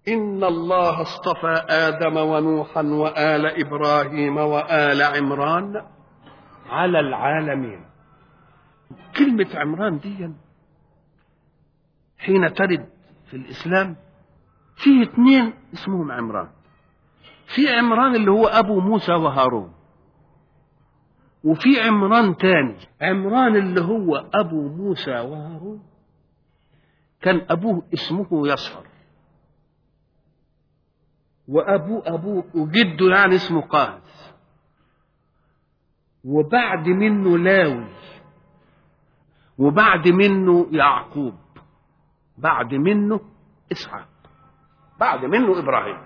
إن الله اصطفى آدم ونوحا وآل إبراهيم وآل عمران على العالمين كلمة عمران دي حين ترد في الإسلام فيه اثنين اسمهم عمران في عمران اللي هو أبو موسى وهارون وفي عمران تاني عمران اللي هو أبو موسى وهارون كان أبوه اسمه يصفر وأبوه أبوه وجده يعني اسمه قاهز وبعد منه لاوي وبعد منه يعقوب بعد منه إسحاق بعد منه إبراهيم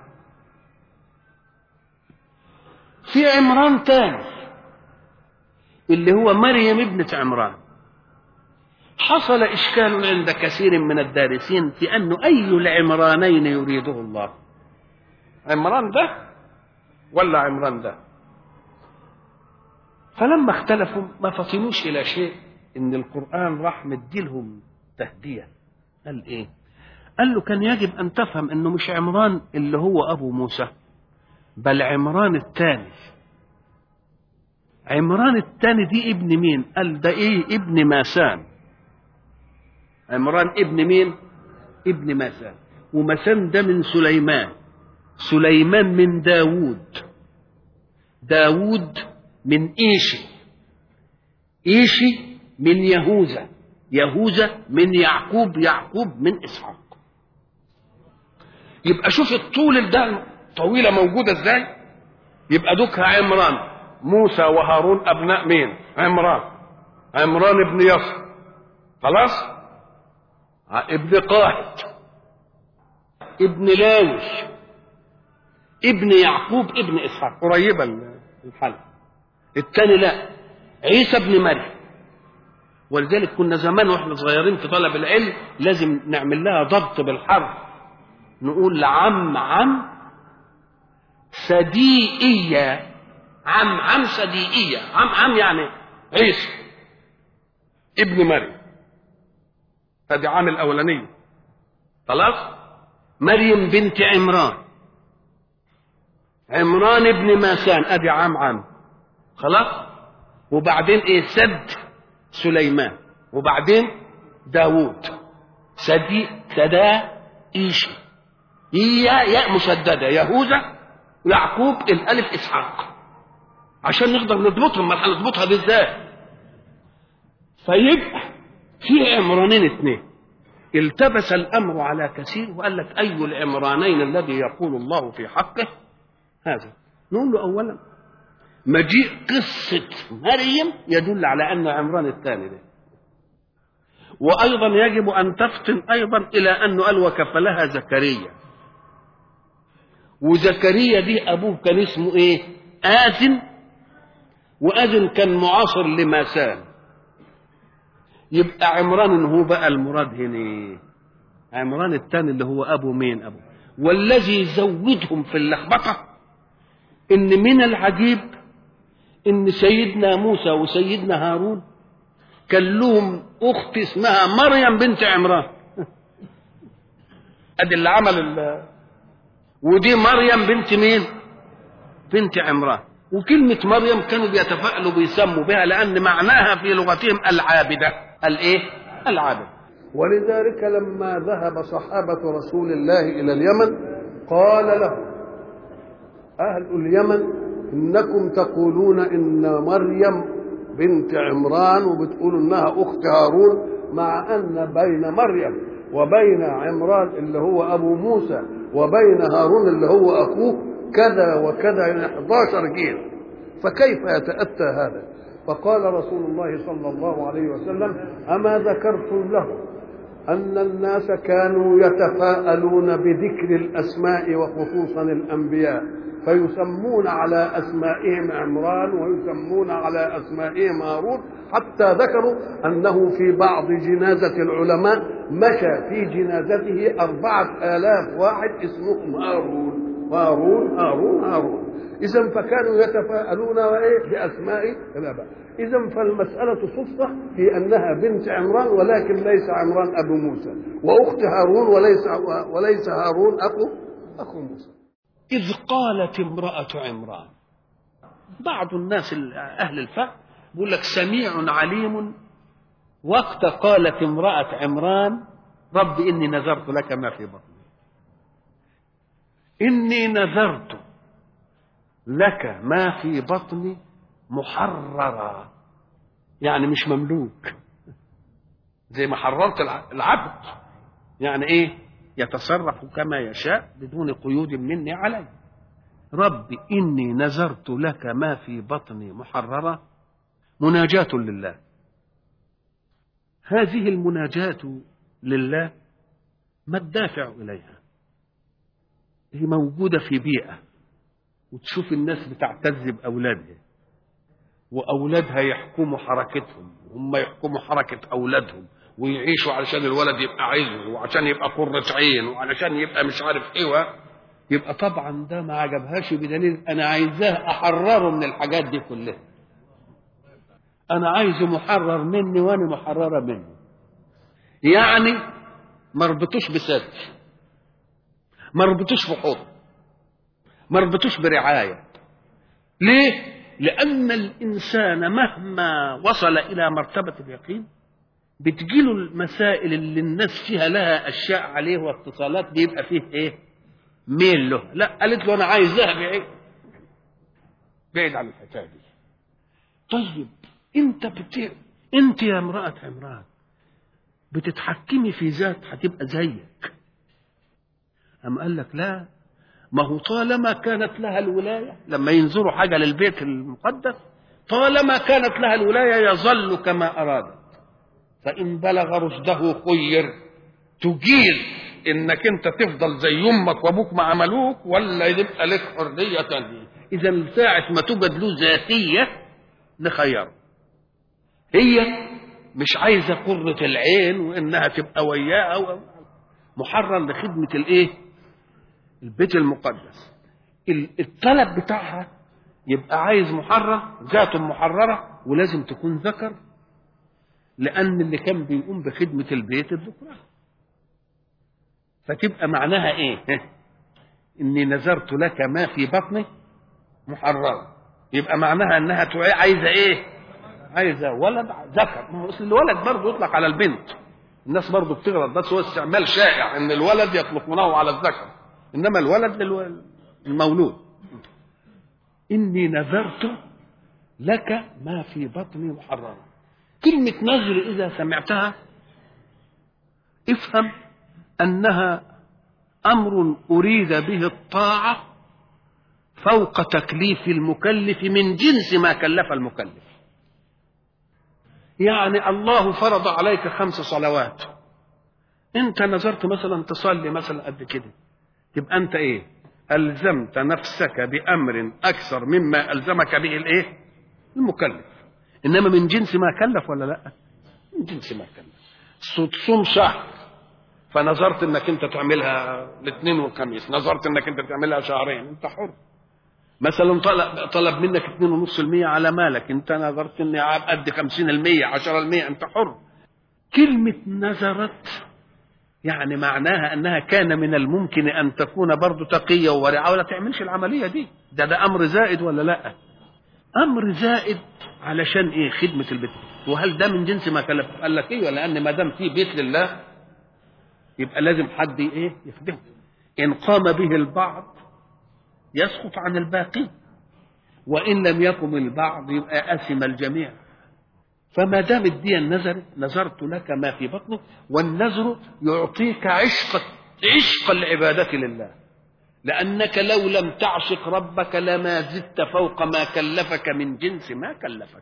في عمران تاني اللي هو مريم ابنة عمران حصل إشكال عند كثير من الدارسين في أنه أي العمرانين يريده الله عمران ده ولا عمران ده فلما اختلفوا ما فطنوش إلى شيء إن القرآن راح مديلهم تهدية قال إيه قال له كان يجب أن تفهم أنه مش عمران اللي هو أبو موسى بل عمران الثاني عمران الثاني دي ابن مين قال ده ايه ابن ماسان عمران ابن مين ابن ماسان وماسان ده من سليمان سليمان من داوود داوود من ايشي ايشي من يهوذا يهوذا من يعقوب يعقوب من اسحاق يبقى شوف الطول ده طويلة موجودة ازاي يبقى دوكها عمران موسى وهارون ابناء مين عمران عمران ابن يسر خلاص ابن قاهد ابن لاوي ابن يعقوب ابن اسحاق قريبه الحل الثاني لا عيسى ابن مريم ولذلك كنا زمان واحنا صغيرين في طلب العلم لازم نعمل لها ضبط بالحرف نقول لعم عم صديقية عم عم صديقية عم عم يعني عيسى ابن مريم هذه عام الأولانية خلاص مريم بنت عمران عمران ابن ماسان ادي عام عام خلاص وبعدين ايه سد سليمان وبعدين داوود سدي سدا ايشي يا يا مسدده يهوذا يعقوب الالف اسحاق عشان نقدر نضبطهم ما هنضبطها دي ازاي فيبقى في عمرانين اثنين التبس الامر على كثير وقال لك اي العمرانين الذي يقول الله في حقه هذا نقول له اولا مجيء قصة مريم يدل على أن عمران الثاني ده وأيضا يجب أن تفطن أيضا إلى أنه قال وكفلها زكريا وزكريا دي أبوه كان اسمه إيه آذن وآذن كان معاصر لماسان يبقى عمران هو بقى المراد هنا عمران الثاني اللي هو أبو مين أبو والذي زودهم في اللخبطة إن من العجيب ان سيدنا موسى وسيدنا هارون كان لهم اخت اسمها مريم بنت عمران ادي اللي عمل ال ودي مريم بنت مين بنت عمران وكلمة مريم كانوا بيتفائلوا بيسموا بها لأن معناها في لغتهم العابدة الإيه؟ العابدة ولذلك لما ذهب صحابة رسول الله إلى اليمن قال لهم أهل اليمن انكم تقولون ان مريم بنت عمران وبتقولوا انها اخت هارون مع ان بين مريم وبين عمران اللي هو ابو موسى وبين هارون اللي هو اخوه كذا وكذا يعني 11 جيل فكيف يتاتى هذا فقال رسول الله صلى الله عليه وسلم اما ذكرتم له ان الناس كانوا يتفاءلون بذكر الاسماء وخصوصا الانبياء فيسمون على أسمائهم عمران ويسمون على أسمائهم هارون حتى ذكروا أنه في بعض جنازة العلماء مشى في جنازته أربعة آلاف واحد اسمهم هارون هارون هارون هارون إذا فكانوا يتفاءلون بأسماء الآباء إذا فالمسألة صدفة في أنها بنت عمران ولكن ليس عمران أبو موسى وأخت هارون وليس وليس هارون أخو أخو موسى إذ قالت امرأة عمران بعض الناس أهل الفهم بيقول لك سميع عليم وقت قالت امرأة عمران رب إني نذرت لك ما في بطني إني نذرت لك ما في بطني محررا يعني مش مملوك زي ما حررت العبد يعني ايه يتصرف كما يشاء بدون قيود مني عليه رب إني نذرت لك ما في بطني محررة مناجاة لله هذه المناجاة لله ما الدافع إليها هي موجودة في بيئة وتشوف الناس بتعتز بأولادها وأولادها يحكموا حركتهم وهم يحكموا حركة أولادهم ويعيشوا علشان الولد يبقى عايزه وعشان يبقى قرة عين وعلشان يبقى مش عارف ايه يبقى طبعا ده ما عجبهاش بدليل انا عايزاه احرره من الحاجات دي كلها انا عايزه محرر مني وانا محرره منه يعني ما ربطوش بسد ما ربطوش في حضن ما ربطوش برعايه ليه لان الانسان مهما وصل الى مرتبه اليقين بتجيله المسائل اللي الناس فيها لها اشياء عليه واتصالات بيبقى فيه ايه ميل له لا قالت له انا عايزاها بعيد بعيد عن الحكايه دي طيب انت بت... انت يا امراه عمران بتتحكمي في ذات هتبقى زيك أم قال لك لا ما هو طالما كانت لها الولاية لما ينظروا حاجة للبيت المقدس طالما كانت لها الولاية يظل كما أرادت فإن بلغ رشده خير تجيز انك انت تفضل زي امك وابوك ما عملوك ولا يبقى لك حريه تانية اذا ساعه ما توجد له ذاتيه نخيره هي مش عايزه قره العين وانها تبقى وياه او محرر لخدمه الايه البيت المقدس الطلب بتاعها يبقى عايز محرر ذاته محرره ولازم تكون ذكر لان اللي كان بيقوم بخدمه البيت الذكران فتبقى معناها ايه اني نذرت لك ما في بطني محررا يبقى معناها انها عايزه ايه عايزه ولد ذكر ما هو الولد برضه يطلق على البنت الناس برضه بتغلط بس هو استعمال شائع ان الولد يطلقونه على الذكر انما الولد المولود اني نذرت لك ما في بطني محررا كلمه نذر اذا سمعتها افهم انها امر اريد به الطاعه فوق تكليف المكلف من جنس ما كلف المكلف يعني الله فرض عليك خمس صلوات انت نظرت مثلا تصلي مثلا قد كده تبقى انت ايه الزمت نفسك بامر اكثر مما الزمك به الايه المكلف انما من جنس ما كلف ولا لا من جنس ما كلف صوم شهر فنظرت انك انت تعملها الاثنين والخميس نظرت انك انت تعملها شهرين انت حر مثلا طلب, طلب منك 2.5% على مالك انت نظرت اني ادي 50% 10% انت حر كلمة نذرت يعني معناها انها كان من الممكن ان تكون برضه تقية وورعة ولا تعملش العملية دي ده ده امر زائد ولا لا امر زائد علشان ايه خدمة البيت وهل ده من جنس ما كلف قال لك ايوه لان ما دام في بيت لله يبقى لازم حد ايه يخدمه ان قام به البعض يسقط عن الباقي وان لم يقم البعض يبقى اثم الجميع فما دام الدين نزلت نذرت لك ما في بطنك والنذر يعطيك عشق عشق العبادة لله لأنك لو لم تعشق ربك لما زدت فوق ما كلفك من جنس ما كلفك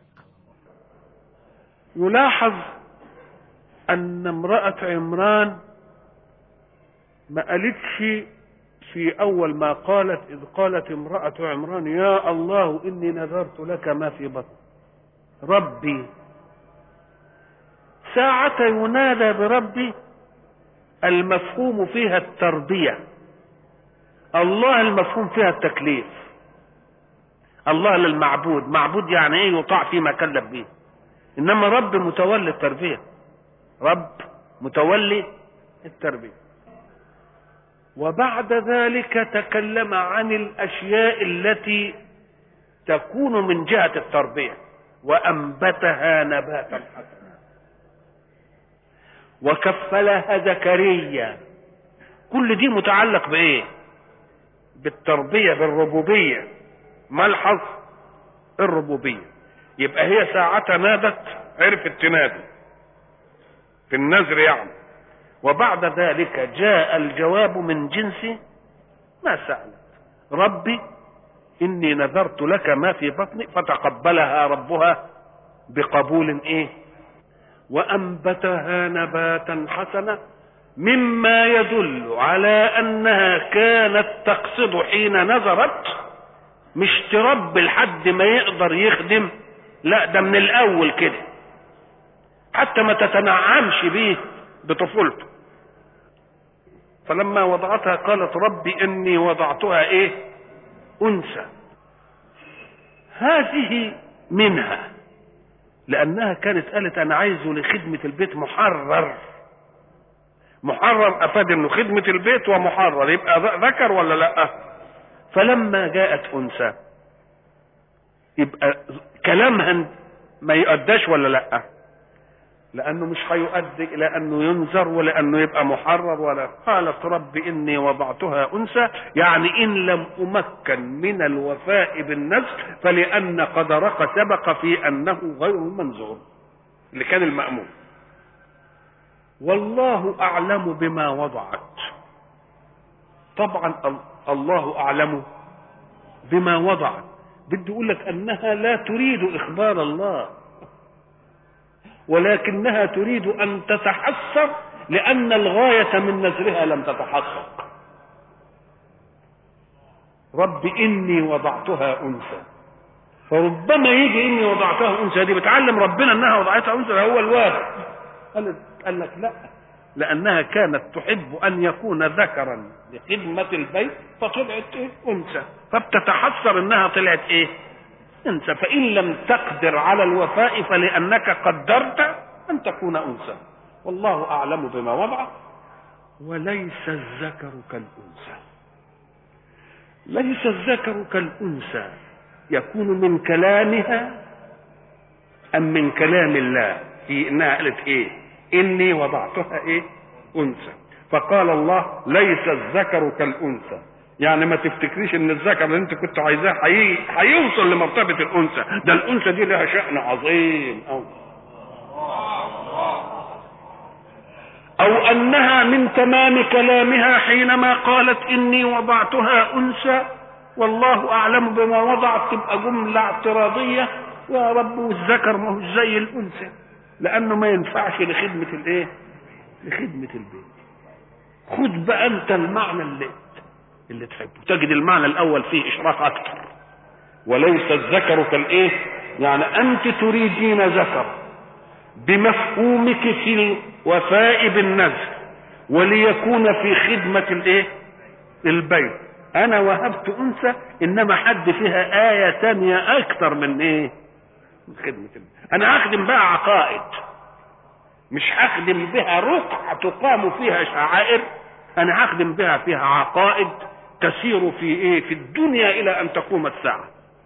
يلاحظ أن امرأة عمران ما قالتش في أول ما قالت إذ قالت امرأة عمران يا الله إني نذرت لك ما في بطن ربي ساعة ينادى بربي المفهوم فيها التربية الله المفهوم فيها التكليف الله للمعبود معبود يعني ايه يطاع فيما كلف به انما رب متولي التربية رب متولي التربية وبعد ذلك تكلم عن الاشياء التي تكون من جهه التربيه وانبتها نباتا حسنا وكفلها زكريا كل دي متعلق بايه بالتربيه بالربوبيه ملحظ الربوبيه يبقى هي ساعتها نادت عرفت تنادي في النذر يعني وبعد ذلك جاء الجواب من جنس ما سألت ربي إني نذرت لك ما في بطني فتقبلها ربها بقبول إيه وأنبتها نباتا حسنا مما يدل على أنها كانت تقصد حين نذرت مش تربي لحد ما يقدر يخدم لا ده من الأول كده حتى ما تتنعمش بيه بطفولته فلما وضعتها قالت ربي اني وضعتها ايه انثى هذه منها لانها كانت قالت انا عايزه لخدمه البيت محرر محرر افاد انه خدمه البيت ومحرر يبقى ذكر ولا لا فلما جاءت انثى يبقى كلامها ما يؤداش ولا لا لانه مش هيؤدي الى انه ينذر ولا انه يبقى محرر ولا قالت رب اني وضعتها انثى يعني ان لم امكن من الوفاء بالنذر فلان قدرك سبق في انه غير منذور اللي كان المامون والله اعلم بما وضعت طبعا الله اعلم بما وضعت بده يقول لك انها لا تريد اخبار الله ولكنها تريد ان تتحسر لان الغايه من نذرها لم تتحقق رب اني وضعتها انثى فربما يجي اني وضعتها انثى دي بتعلم ربنا انها وضعتها انثى هو الواجب قال قال لك لا لانها كانت تحب ان يكون ذكرا لخدمه البيت فطلعت ايه انثى فبتتحسر انها طلعت ايه انثى فان لم تقدر على الوفاء فلانك قدرت ان تكون انثى والله اعلم بما وضع وليس الذكر كالانثى ليس الذكر كالانثى يكون من كلامها ام من كلام الله في انها قالت ايه اني وضعتها ايه انثى فقال الله ليس الذكر كالانثى يعني ما تفتكريش ان الذكر اللي انت كنت عايزاه هيوصل لمرتبه الانثى ده الانثى دي لها شان عظيم أو. او انها من تمام كلامها حينما قالت اني وضعتها انثى والله اعلم بما وضعت تبقى جمله اعتراضيه يا رب والذكر ما هو زي الانثى لانه ما ينفعش لخدمه الايه لخدمه البيت خد بقى انت المعنى اللي اللي تحبه تجد المعنى الاول فيه اشراف اكثر وليس الذكر كالايه يعني انت تريدين ذكر بمفهومك في الوفاء بالنذر وليكون في خدمة الايه البيت انا وهبت انثى انما حد فيها آية تانية اكثر من ايه من خدمة البيت انا هخدم بقى عقائد مش هخدم بها رقعة تقام فيها شعائر انا هخدم بها فيها عقائد تسير في ايه في الدنيا الى ان تقوم الساعه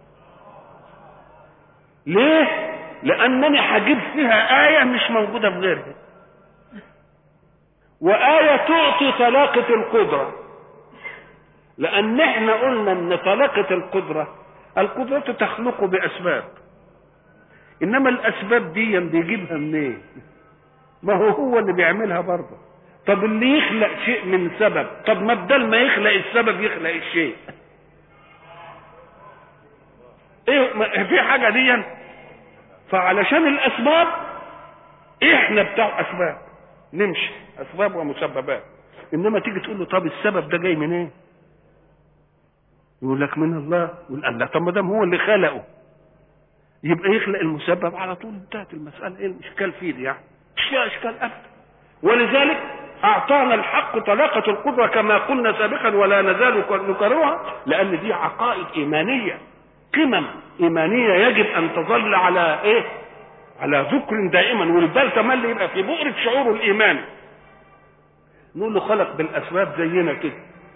ليه لانني هجيب فيها ايه مش موجوده في غيرها وايه تعطي طلاقه القدره لان احنا قلنا ان طلاقه القدره القدره تخلق باسباب انما الاسباب دي بيجيبها منين ما هو هو اللي بيعملها برضه طب اللي يخلق شيء من سبب طب ما بدل ما يخلق السبب يخلق الشيء ايه في حاجه دي فعلشان الاسباب احنا بتاع اسباب نمشي اسباب ومسببات انما تيجي تقول له طب السبب ده جاي منين إيه؟ يقول لك من الله يقول الله طب ما دام هو اللي خلقه يبقى يخلق المسبب على طول انتهت المساله ايه الاشكال فيه دي يعني مش فيها اشكال ابدا ولذلك اعطانا الحق طلاقه القدره كما قلنا سابقا ولا نزال نكررها لان دي عقائد ايمانيه قمم ايمانيه يجب ان تظل على ايه على ذكر دائما والبال تملي يبقى في بؤره شعوره الايماني نقول له خلق بالاسباب زينا كده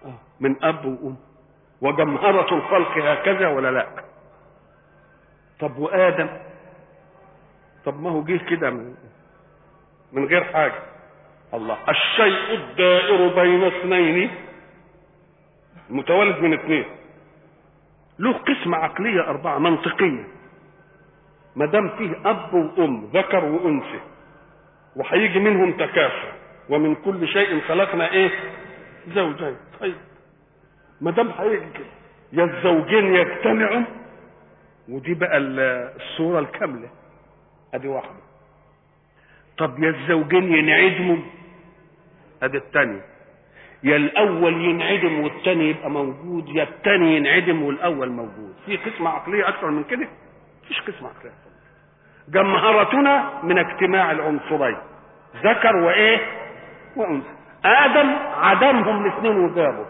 من اب وام وجمهرة الخلق هكذا ولا لا طب وادم طب ما هو جه كده من, من غير حاجه الله الشيء الدائر بين اثنين متولد من اثنين له قسمة عقلية أربعة منطقية ما دام فيه أب وأم ذكر وأنثى وهيجي منهم تكافؤ ومن كل شيء خلقنا إيه؟ زوجين طيب ما دام هيجي كده يا الزوجين يجتمعوا ودي بقى الصورة الكاملة ادي واحدة طب يا الزوجين ينعدموا ادي الثانية يا الاول ينعدم والثاني يبقى موجود يا الثاني ينعدم والاول موجود في قسمة عقلية اكثر من كده مفيش قسمة عقلية أكثر جمهرتنا من اجتماع العنصرين ذكر وايه وانثى ادم عدمهم الاثنين وجابوا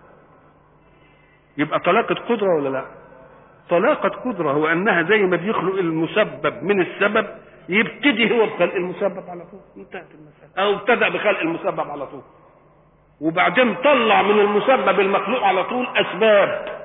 يبقى طلاقة قدرة ولا لا طلاقة قدرة هو أنها زي ما بيخلق المسبب من السبب يبتدي هو بخلق المسبب على طول انتهت المسألة أو ابتدأ بخلق المسبب على طول وبعدين طلع من المسبب المخلوق على طول أسباب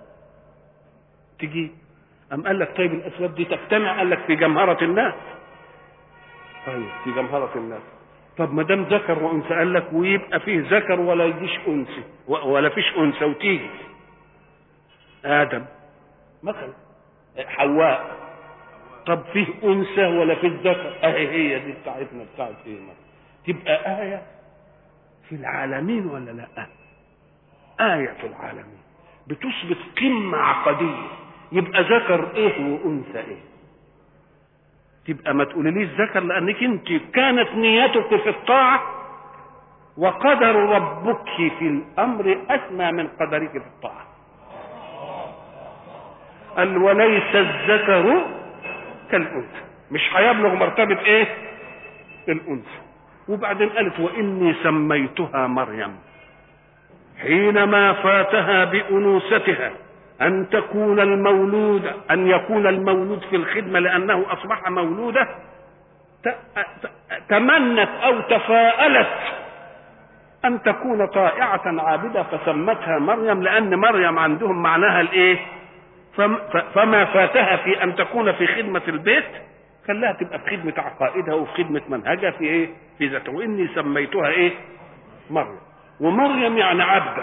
تجي أم قال لك طيب الأسباب دي تجتمع قال لك في جمهرة الناس طيب في جمهرة الناس طب ما دام ذكر وانثى قال لك ويبقى فيه ذكر ولا يجيش انثى ولا فيش انثى وتيجي ادم مثلا حواء طب فيه انثى ولا فيه ذكر اهي هي دي بتاعتنا بتاعت ايه تبقى ايه في العالمين ولا لا ايه في العالمين بتثبت قمه عقديه يبقى ذكر ايه وانثى ايه تبقى ما تقوليليش ذكر لانك انت كانت نيتك في الطاعه وقدر ربك في الامر اسمى من قدرك في الطاعه قال وليس الذكر كالانثى مش هيبلغ مرتبه ايه الانثى وبعدين قالت واني سميتها مريم حينما فاتها بانوثتها أن تكون المولود أن يكون المولود في الخدمة لأنه أصبح مولودة تمنت أو تفاءلت أن تكون طائعة عابدة فسمتها مريم لأن مريم عندهم معناها الإيه؟ فما فاتها في أن تكون في خدمة البيت خلاها تبقى في خدمة عقائدها وفي خدمة منهجها في إيه؟ في ذاتها وإني سميتها إيه؟ مريم ومريم يعني عبده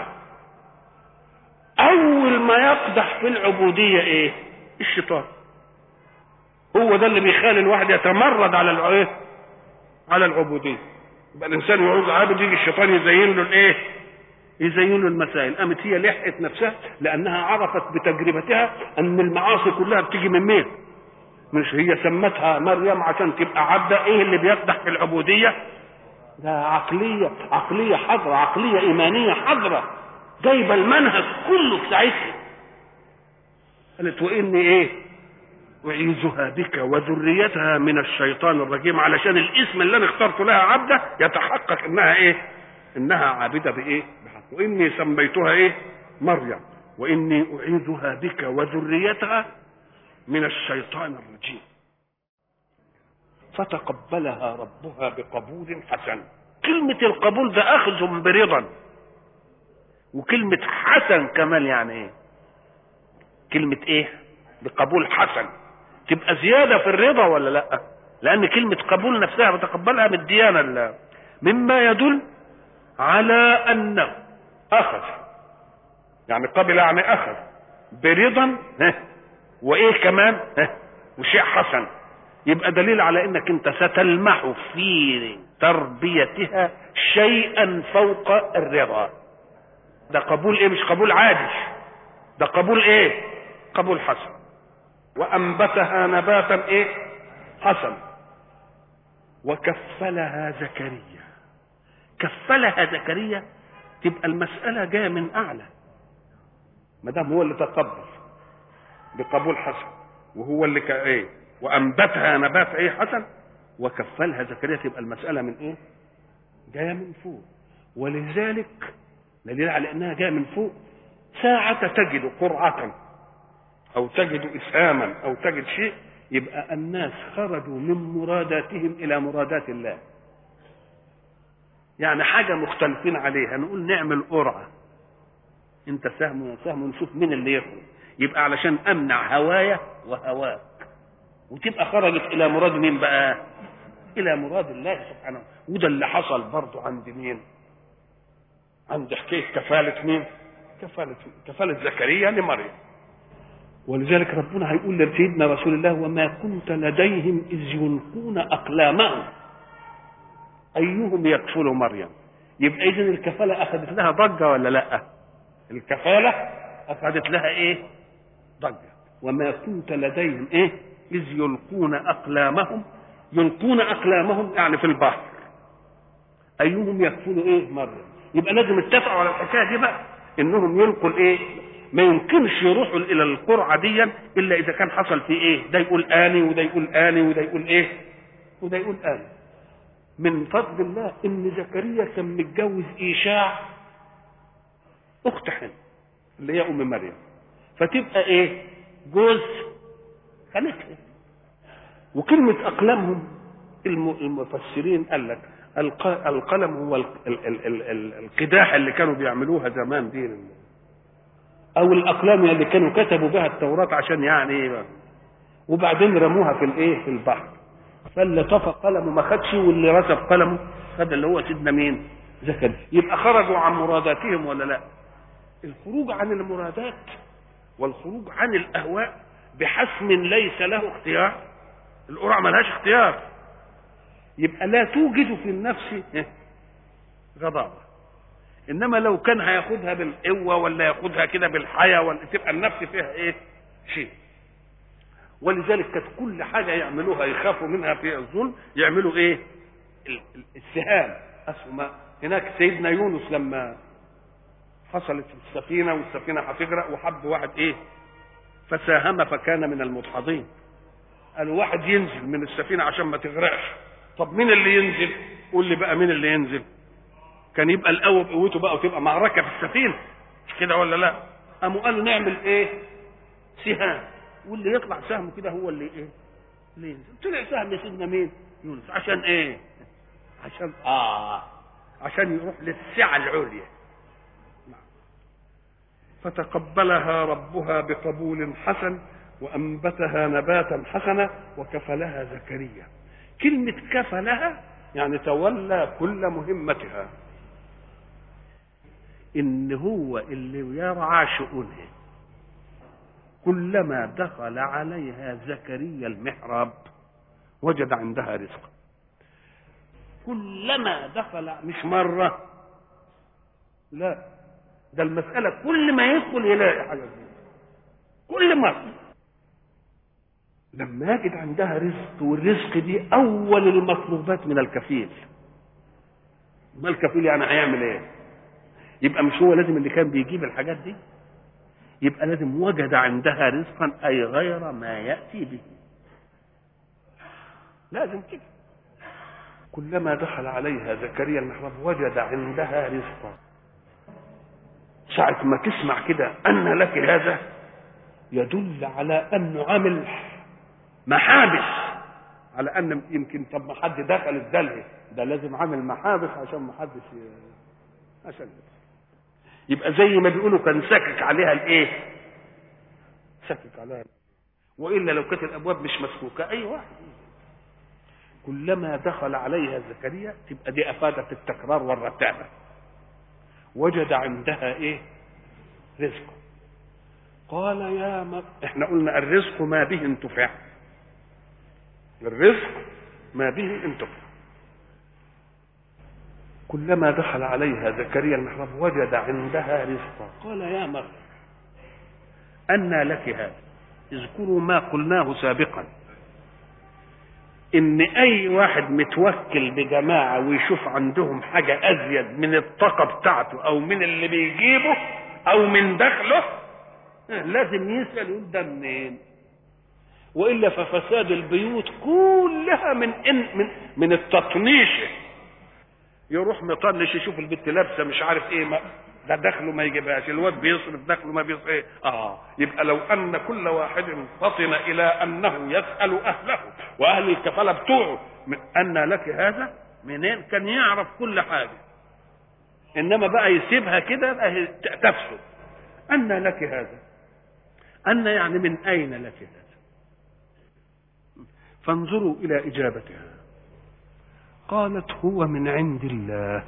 اول ما يقدح في العبوديه ايه الشيطان هو ده اللي بيخلي الواحد يتمرد على الايه على العبوديه يبقى الانسان يعوز عابد يجي الشيطان يزين له الايه يزين له المسائل قامت هي لحقت نفسها لانها عرفت بتجربتها ان المعاصي كلها بتيجي من مين مش هي سمتها مريم عشان تبقى عبده ايه اللي بيقدح في العبوديه ده عقليه عقليه حضره عقليه ايمانيه حضره جايبه المنهج كله بتاعتها قالت واني ايه اعيذها بك وذريتها من الشيطان الرجيم علشان الاسم اللي انا اخترته لها عبده يتحقق انها ايه انها عابده بايه بحق واني سميتها ايه مريم واني اعيذها بك وذريتها من الشيطان الرجيم فتقبلها ربها بقبول حسن كلمة القبول ده أخذ برضا وكلمة حسن كمان يعني ايه كلمة ايه بقبول حسن تبقى زيادة في الرضا ولا لا لان كلمة قبول نفسها بتقبلها من الديانة الله مما يدل على انه اخذ يعني قبل يعني اخذ برضا وايه كمان وشيء حسن يبقى دليل على انك انت ستلمح في تربيتها شيئا فوق الرضا ده قبول ايه مش قبول عادي ده قبول ايه قبول حسن وانبتها نباتا ايه حسن وكفلها زكريا كفلها زكريا تبقى المسألة جاية من أعلى ما دام هو اللي تقبل بقبول حسن وهو اللي ك... ايه وأنبتها نبات ايه حسن وكفلها زكريا تبقى المسألة من ايه؟ جاية من فوق ولذلك دليل على انها جايه من فوق ساعة تجد قرعة او تجد اسهاما او تجد شيء يبقى الناس خرجوا من مراداتهم الى مرادات الله يعني حاجة مختلفين عليها نقول نعمل قرعة انت سهم وانا سهم ونشوف مين اللي يخرج يبقى علشان امنع هوايا وهواك وتبقى خرجت الى مراد مين بقى الى مراد الله سبحانه وده اللي حصل برضه عند مين عند حكايه كفاله مين كفاله كفاله زكريا لمريم ولذلك ربنا هيقول لسيدنا رسول الله وما كنت لديهم اذ يلقون اقلامهم ايهم يكفل مريم يبقى اذا الكفاله اخذت لها ضجه ولا لا الكفاله اخذت لها ايه ضجه وما كنت لديهم ايه اذ يلقون اقلامهم يلقون اقلامهم يعني في البحر ايهم يكفل ايه مريم يبقى لازم اتفقوا على الحكايه دي بقى انهم يلقوا الايه ما يمكنش يروحوا الى القرعه دي الا اذا كان حصل في ايه ده يقول اني وده يقول اني وده يقول ايه وده يقول اني من فضل الله ان زكريا كان متجوز ايشاع اخت حن اللي هي ام مريم فتبقى ايه جوز خالتها وكلمة أقلامهم المفسرين قال لك القلم هو ال ال ال ال ال القداح اللي كانوا بيعملوها زمان دي أو الأقلام اللي كانوا كتبوا بها التوراة عشان يعني إيه وبعدين رموها في الإيه في البحر فاللي طفى قلمه ما خدش واللي رسب قلمه خد اللي هو سيدنا مين؟ زكريا يبقى خرجوا عن مراداتهم ولا لا؟ الخروج عن المرادات والخروج عن الأهواء بحسم ليس له اختيار القرعة ملهاش اختيار يبقى لا توجد في النفس غضاضة انما لو كان هياخدها بالقوة ولا ياخدها كده بالحياة ولا تبقى النفس فيها ايه شيء ولذلك كانت كل حاجة يعملوها يخافوا منها في الظلم يعملوا ايه السهام اسهم هناك سيدنا يونس لما حصلت السفينة والسفينة هتغرق وحب واحد ايه فساهم فكان من المدحضين قالوا واحد ينزل من السفينه عشان ما تغرقش طب مين اللي ينزل قول لي بقى مين اللي ينزل كان يبقى القوه بقوته بقى وتبقى معركه في السفينه مش كده ولا لا قاموا قالوا نعمل ايه سهام واللي يطلع سهم كده هو اللي ايه اللي ينزل طلع سهم يا سيدنا مين يونس عشان ايه عشان اه عشان يروح للسعه العليا فتقبلها ربها بقبول حسن وأنبتها نباتا حسنا وكفلها زكريا كلمة كفلها يعني تولى كل مهمتها إن هو اللي يرعى شؤونها كلما دخل عليها زكريا المحراب وجد عندها رزقا كلما دخل مش مرة لا ده المسألة كل ما يدخل يلاقي حاجة جديدة كل مرة لما يجد عندها رزق والرزق دي أول المطلوبات من الكفيل ما الكفيل يعني هيعمل ايه يبقى مش هو لازم اللي كان بيجيب الحاجات دي يبقى لازم وجد عندها رزقا أي غير ما يأتي به لازم كده كلما دخل عليها زكريا المحراب وجد عندها رزقا ساعة ما تسمع كده أن لك هذا يدل على أنه عامل محابس على أن يمكن طب ما حد دخل الدلة ده لازم عامل محابس عشان ما حدش عشان يبقى زي ما بيقولوا كان سكك عليها الايه؟ سكك عليها والا لو كانت الابواب مش مسكوكه اي واحد كلما دخل عليها زكريا تبقى دي افادت التكرار والرتابه وجد عندها ايه رزق قال يا مر... احنا قلنا الرزق ما به انتفع الرزق ما به انتفع كلما دخل عليها زكريا المحراب وجد عندها رزقا قال يا مريم أنى لك هذا اذكروا ما قلناه سابقا ان اي واحد متوكل بجماعه ويشوف عندهم حاجه ازيد من الطاقه بتاعته او من اللي بيجيبه او من دخله لازم يسال يقول ده منين والا ففساد البيوت كلها من إن من من التطنيش يروح مطنش يشوف البنت لابسه مش عارف ايه ما ده دخله ما يجيبهاش الواد بيصرف دخله ما بيصرف ايه اه يبقى لو ان كل واحد فطن الى انه يسال اهله واهل الكفاله بتوعه من ان لك هذا منين كان يعرف كل حاجه انما بقى يسيبها كده تفسد أن لك هذا أن يعني من أين لك هذا فانظروا إلى إجابتها قالت هو من عند الله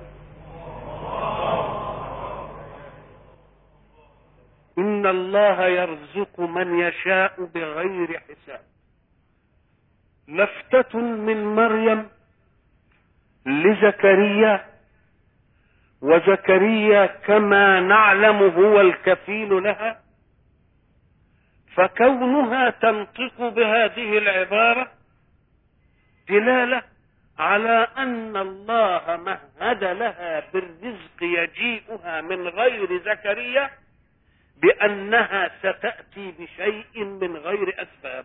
إن الله يرزق من يشاء بغير حساب لفتة من مريم لزكريا وزكريا كما نعلم هو الكفيل لها فكونها تنطق بهذه العباره دلاله على ان الله مهد لها بالرزق يجيئها من غير زكريا بانها ستاتي بشيء من غير اسباب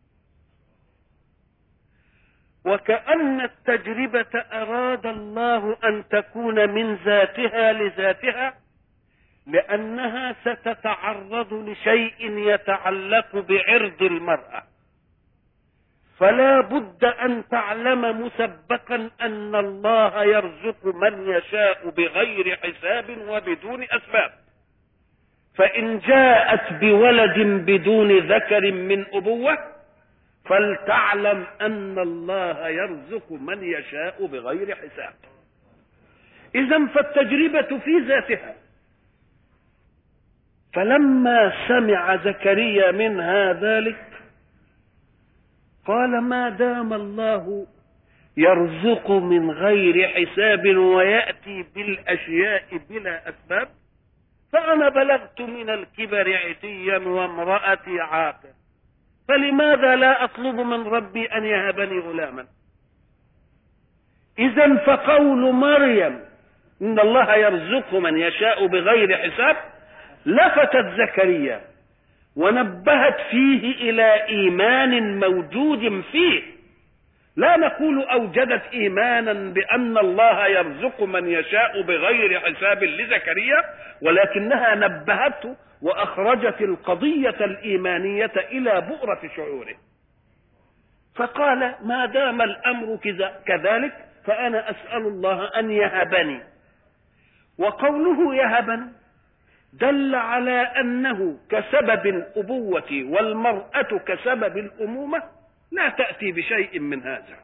وكأن التجربة أراد الله أن تكون من ذاتها لذاتها لأنها ستتعرض لشيء يتعلق بعرض المرأة فلا بد أن تعلم مسبقا أن الله يرزق من يشاء بغير حساب وبدون أسباب فإن جاءت بولد بدون ذكر من أبوة فلتعلم ان الله يرزق من يشاء بغير حساب اذا فالتجربه في ذاتها فلما سمع زكريا منها ذلك قال ما دام الله يرزق من غير حساب وياتي بالاشياء بلا اسباب فانا بلغت من الكبر عتيا وامراتي عاقر فلماذا لا اطلب من ربي ان يهبني غلاما اذا فقول مريم ان الله يرزق من يشاء بغير حساب لفتت زكريا ونبهت فيه الى ايمان موجود فيه لا نقول اوجدت ايمانا بان الله يرزق من يشاء بغير حساب لزكريا ولكنها نبهته واخرجت القضيه الايمانيه الى بؤره شعوره فقال ما دام الامر كذلك فانا اسال الله ان يهبني وقوله يهبا دل على انه كسبب الابوه والمراه كسبب الامومه لا تاتي بشيء من هذا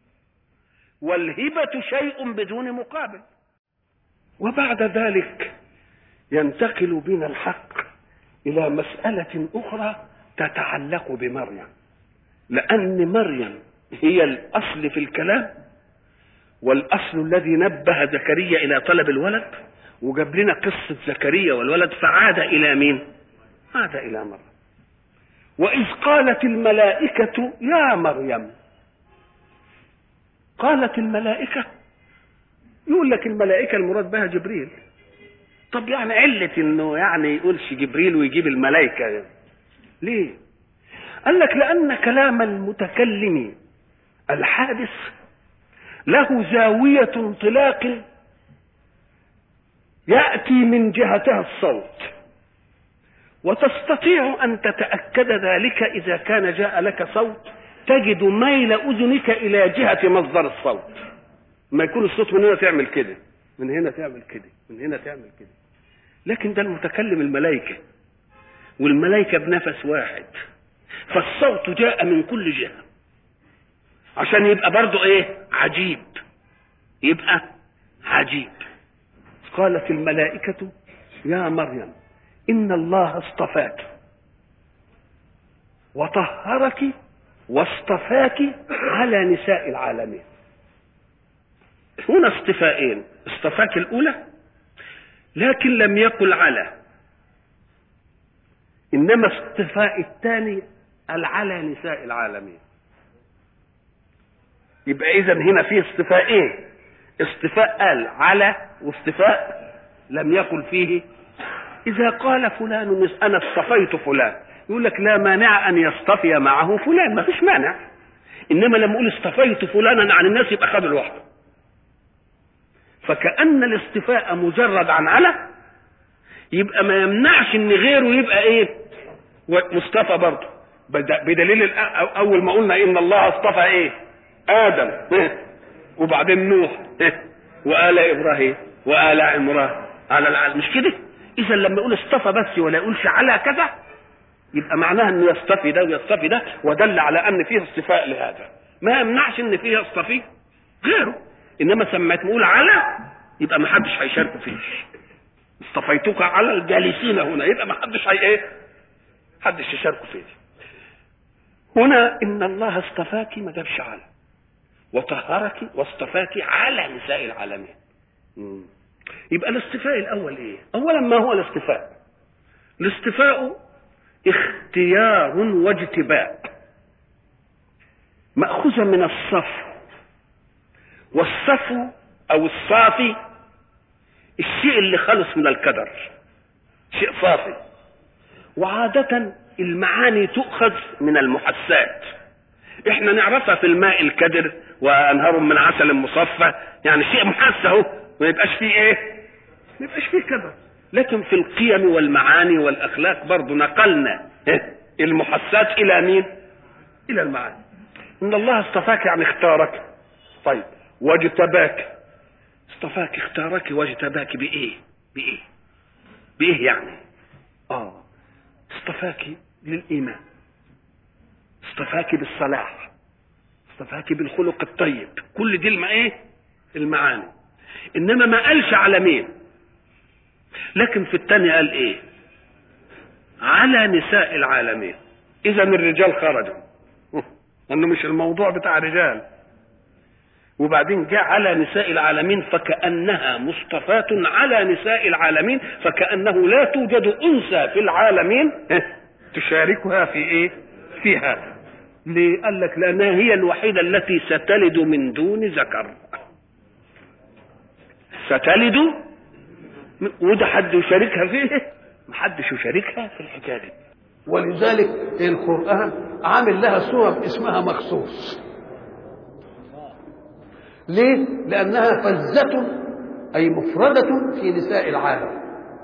والهبه شيء بدون مقابل وبعد ذلك ينتقل بنا الحق الى مساله اخرى تتعلق بمريم لان مريم هي الاصل في الكلام والاصل الذي نبه زكريا الى طلب الولد وجاب لنا قصه زكريا والولد فعاد الى مين عاد الى مريم واذ قالت الملائكه يا مريم قالت الملائكه يقول لك الملائكه المراد بها جبريل طب يعني علة انه يعني يقولش جبريل ويجيب الملائكة ليه قال لك لان كلام المتكلم الحادث له زاوية انطلاق يأتي من جهتها الصوت وتستطيع أن تتأكد ذلك إذا كان جاء لك صوت تجد ميل أذنك إلى جهة مصدر الصوت ما يكون الصوت من هنا تعمل كده من هنا تعمل كده من هنا تعمل كده لكن ده المتكلم الملائكة والملائكة بنفس واحد فالصوت جاء من كل جهة عشان يبقى برضه ايه عجيب يبقى عجيب قالت الملائكة يا مريم إن الله اصطفاك وطهرك واصطفاك على نساء العالمين هنا اصطفاءين اصطفاك الأولى لكن لم يقل على إنما اصطفاء الثاني على نساء العالمين يبقى إذا هنا في اصطفاءين اصطفاء قال على واصطفاء لم يقل فيه إذا قال فلان أنا اصطفيت فلان يقول لك لا مانع أن يصطفي معه فلان ما فيش مانع إنما لما يقول اصطفيت فلانا عن الناس يبقى خد لوحده فكأن الاصطفاء مجرد عن على يبقى ما يمنعش ان غيره يبقى ايه مصطفى برضه بدليل اول ما قلنا ان الله اصطفى ايه ادم وبعدين نوح وآل ابراهيم وآل عمران على العالم مش كده اذا لما يقول اصطفى بس ولا يقولش على كذا يبقى معناها انه يصطفي ده ويصطفي ده ودل على ان فيه اصطفاء لهذا ما يمنعش ان فيه يصطفي غيره انما سميت نقول على يبقى ما حدش هيشارك فيه اصطفيتك على الجالسين هنا يبقى ما حدش هي ايه حدش يشارك فيه هنا ان الله اصطفاك ما جابش على وطهرك واصطفاك على نساء العالمين مم. يبقى الاصطفاء الاول ايه اولا ما هو الاصطفاء الاصطفاء اختيار واجتباء ماخوذه من الصفو والصفو او الصافي الشيء اللي خلص من الكدر شيء صافي وعادة المعاني تؤخذ من المحسات احنا نعرفها في الماء الكدر وانهار من عسل مصفى يعني شيء محس اهو ما يبقاش فيه ايه ما يبقاش فيه كدر لكن في القيم والمعاني والاخلاق برضه نقلنا المحسات الى مين الى المعاني ان الله اصطفاك يعني اختارك طيب واجتباك اصطفاك اختارك واجتباك بايه بايه بايه يعني اه اصطفاك للايمان اصطفاك بالصلاح اصطفاك بالخلق الطيب كل دي الم ايه المعاني انما ما قالش على مين لكن في الثاني قال ايه على نساء العالمين اذا الرجال خرجوا انه مش الموضوع بتاع رجال وبعدين جاء على نساء العالمين فكأنها مصطفاة على نساء العالمين فكأنه لا توجد أنثى في العالمين تشاركها في إيه؟ في هذا. ليه؟ قال لك لأنها هي الوحيدة التي ستلد من دون ذكر. ستلد وده حد يشاركها فيه؟ محدش يشاركها في الحكاية دي. ولذلك القرآن عامل لها سورة اسمها مخصوص. ليه؟ لأنها فزة أي مفردة في نساء العالم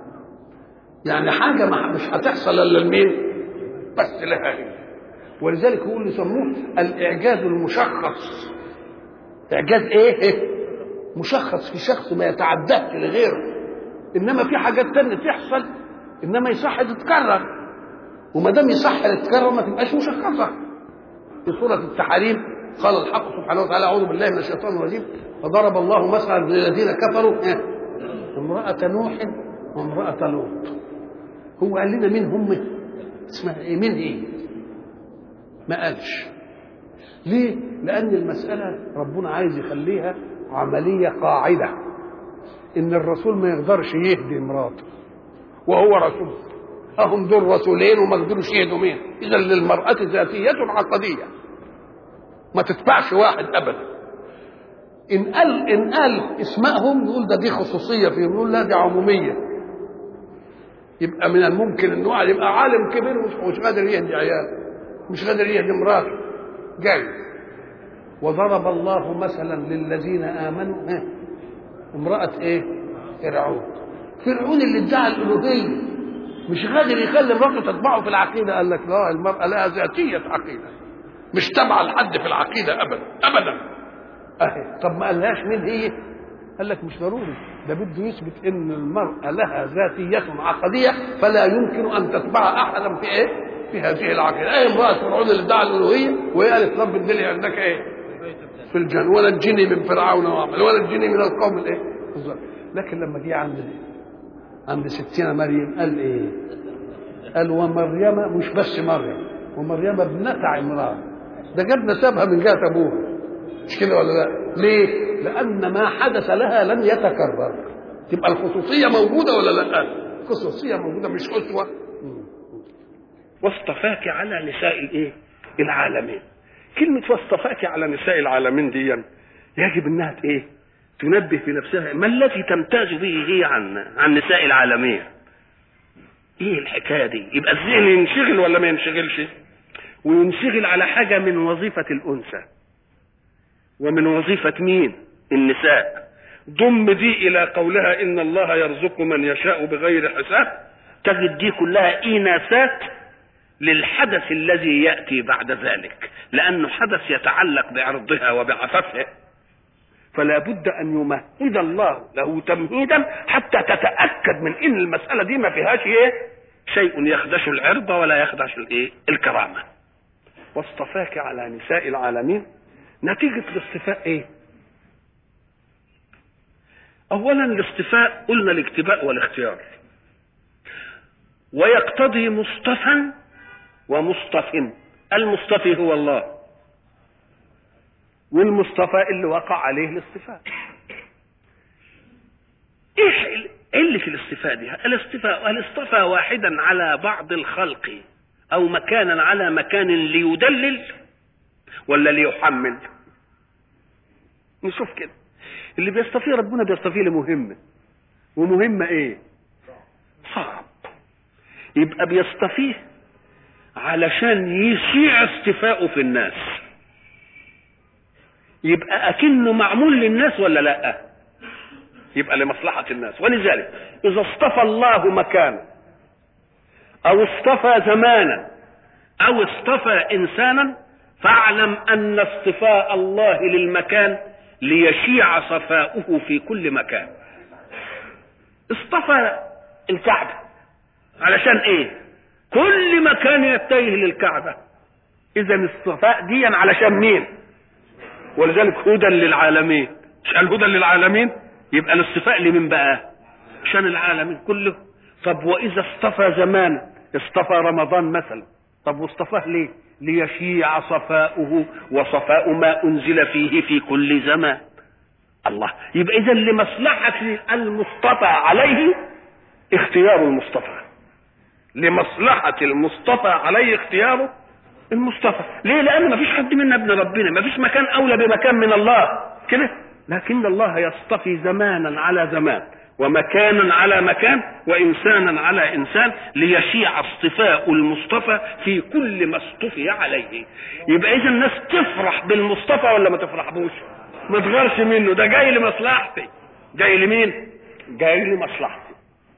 يعني حاجة ما مش هتحصل إلا لمين؟ بس لها هي ولذلك هو اللي يسموه الإعجاز المشخص إعجاز إيه؟ مشخص في شخص ما يتعداش لغيره إنما في حاجات تانية تحصل إنما يصح تتكرر وما دام يصح تتكرر ما تبقاش مشخصة في سورة التحريم قال الحق سبحانه وتعالى اعوذ بالله من الشيطان الرجيم وضرب الله مثلا للذين كفروا امرأة نوح وامرأة لوط هو قال لنا مين هم اسمها ايه مين ايه ما قالش ليه لان المسألة ربنا عايز يخليها عملية قاعدة ان الرسول ما يقدرش يهدي مراته وهو رسول اهم دول رسولين وما قدروش يهدوا مين اذا للمرأة ذاتية عقدية ما تتبعش واحد ابدا ان قال ان قال اسمائهم نقول ده دي خصوصيه فيهم نقول لا دي عموميه يبقى من الممكن ان واحد يبقى عالم كبير ومش مش قادر يهدي عيال مش قادر يهدي مراته جاي وضرب الله مثلا للذين امنوا ها امراه ايه فرعون فرعون اللي ادعى الالوهيه مش قادر يخلي مراته تتبعه في العقيده قال لك لا المراه لها ذاتيه عقيده مش تابعه لحد في العقيده ابدا ابدا اهي طب ما قالهاش مين هي قال لك مش ضروري ده بده يثبت ان المراه لها ذاتيه عقديه فلا يمكن ان تتبع احدا في ايه في هذه العقيده ايه امراه فرعون اللي ادعى الالوهيه وهي قالت رب ادني عندك ايه في الجنه ونجني من فرعون وعمل ونجني من القوم الايه بالظبط لكن لما جه عند عند ستنا مريم قال ايه قال ومريم مش بس مريم ومريم ابنة عمران ده جاب نسبها من جهه ابوها مش كده ولا لا؟ ليه؟ لأن ما حدث لها لن يتكرر تبقى الخصوصية موجودة ولا لا؟ الخصوصية موجودة مش أسوة واصطفاك على نساء الايه؟ العالمين. كلمة واصطفاك على نساء العالمين دي يجب انها ايه؟ تنبه في نفسها ما الذي تمتاز به هي عن عن نساء العالمين؟ ايه الحكايه دي؟ يبقى الذهن ينشغل ولا ما ينشغلش؟ وينشغل على حاجه من وظيفه الانثى. ومن وظيفة مين النساء ضم دي إلى قولها إن الله يرزق من يشاء بغير حساب تجد دي كلها إيناسات للحدث الذي يأتي بعد ذلك لأنه حدث يتعلق بعرضها وبعفافها فلا بد ان يمهد الله له تمهيدا حتى تتاكد من ان المساله دي ما فيهاش ايه شيء يخدش العرض ولا يخدش الايه الكرامه واصطفاك على نساء العالمين نتيجه الاصطفاء ايه اولا الاصطفاء قلنا الاكتباء والاختيار ويقتضي مصطفى ومصطف المصطفي هو الله والمصطفى اللي وقع عليه الاصطفاء ايش علة الاصطفاء دي الاصطفاء هل اصطفى واحدا على بعض الخلق او مكانا على مكان ليدلل ولا ليحمل نشوف كده اللي بيصطفيه ربنا بيصطفيه لمهمة ومهمة ايه صعب يبقى بيصطفيه علشان يشيع اصطفاؤه في الناس يبقى اكنه معمول للناس ولا لا يبقى لمصلحة الناس ولذلك اذا اصطفى الله مكانا او اصطفى زمانا او اصطفى انسانا فاعلم ان اصطفاء الله للمكان ليشيع صفاؤه في كل مكان اصطفى الكعبة علشان ايه كل مكان يتجه للكعبة اذا الصفاء دي علشان مين ولذلك هدى للعالمين مش قال هدى للعالمين يبقى الاصطفاء لمين بقى عشان العالمين كله طب واذا اصطفى زمان اصطفى رمضان مثلا طب واصطفاه ليه ليشيع صفاؤه وصفاء ما انزل فيه في كل زمان الله يبقى اذا لمصلحه المصطفى عليه اختيار المصطفى لمصلحه المصطفى عليه اختياره المصطفى ليه لان ما فيش حد منا ابن ربنا ما فيش مكان اولى بمكان من الله كده لكن الله يصطفي زمانا على زمان ومكانا على مكان وانسانا على انسان ليشيع اصطفاء المصطفى في كل ما اصطفي عليه يبقى اذا الناس تفرح بالمصطفى ولا ما تفرحبوش ما تغيرش منه ده جاي لمصلحتي جاي لمين جاي لمصلحتي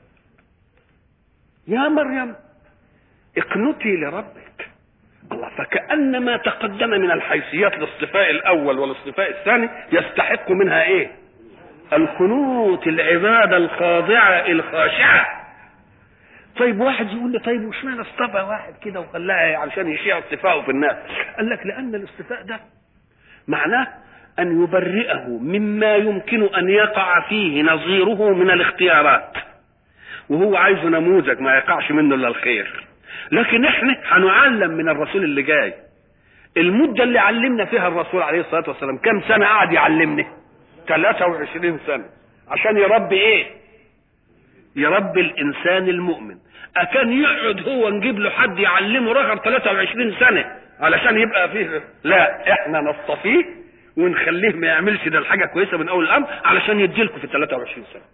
يا مريم اقنتي لربك الله فكأن ما تقدم من الحيثيات الاصطفاء الأول والاصطفاء الثاني يستحق منها إيه؟ القنوت العبادة الخاضعة الخاشعة طيب واحد يقول لي طيب وش معنى اصطفى واحد كده وخلاه علشان يشيع اصطفاءه في الناس قال لك لأن الاصطفاء ده معناه أن يبرئه مما يمكن أن يقع فيه نظيره من الاختيارات وهو عايز نموذج ما يقعش منه إلا الخير لكن احنا هنعلم من الرسول اللي جاي المدة اللي علمنا فيها الرسول عليه الصلاة والسلام كم سنة قعد يعلمنا 23 سنة عشان يربي ايه يربي الانسان المؤمن اكان يقعد هو نجيب له حد يعلمه رغم 23 سنة علشان يبقى فيه لا احنا نصطفيه ونخليه ما يعملش ده الحاجة كويسة من اول الامر علشان يديلكم في 23 سنة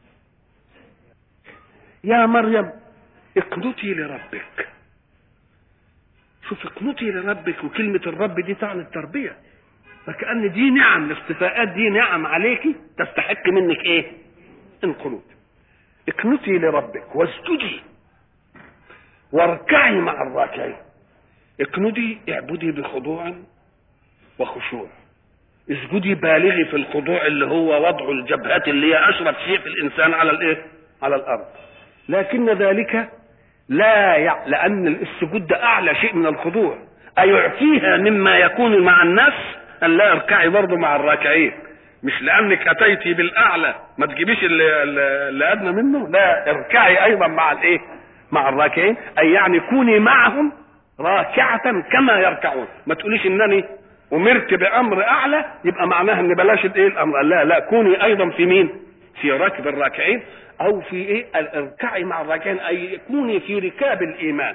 يا مريم اقنتي لربك شوف اقنتي لربك وكلمة الرب دي تعني التربية فكأن دي نعم الاصطفاءات دي نعم عليك تستحق منك ايه القنوت اقنتي لربك واسجدي واركعي مع الراكعين اقنتي اعبدي بخضوع وخشوع اسجدي بالغي في الخضوع اللي هو وضع الجبهات اللي هي اشرف شيء في الانسان على الايه على الارض لكن ذلك لا يع... لأن السجود ده أعلى شيء من الخضوع أيعطيها مما يكون مع الناس أن لا اركعي برضه مع الراكعين مش لأنك أتيتي بالأعلى ما تجيبيش اللي, اللي أدنى منه لا اركعي أيضا مع الإيه مع الراكعين أي يعني كوني معهم راكعة كما يركعون ما تقوليش إنني أمرت بأمر أعلى يبقى معناها إن بلاش الإيه الأمر لا لا كوني أيضا في مين في ركب الراكعين او في ايه اركعي مع الراكعين اي كوني في ركاب الايمان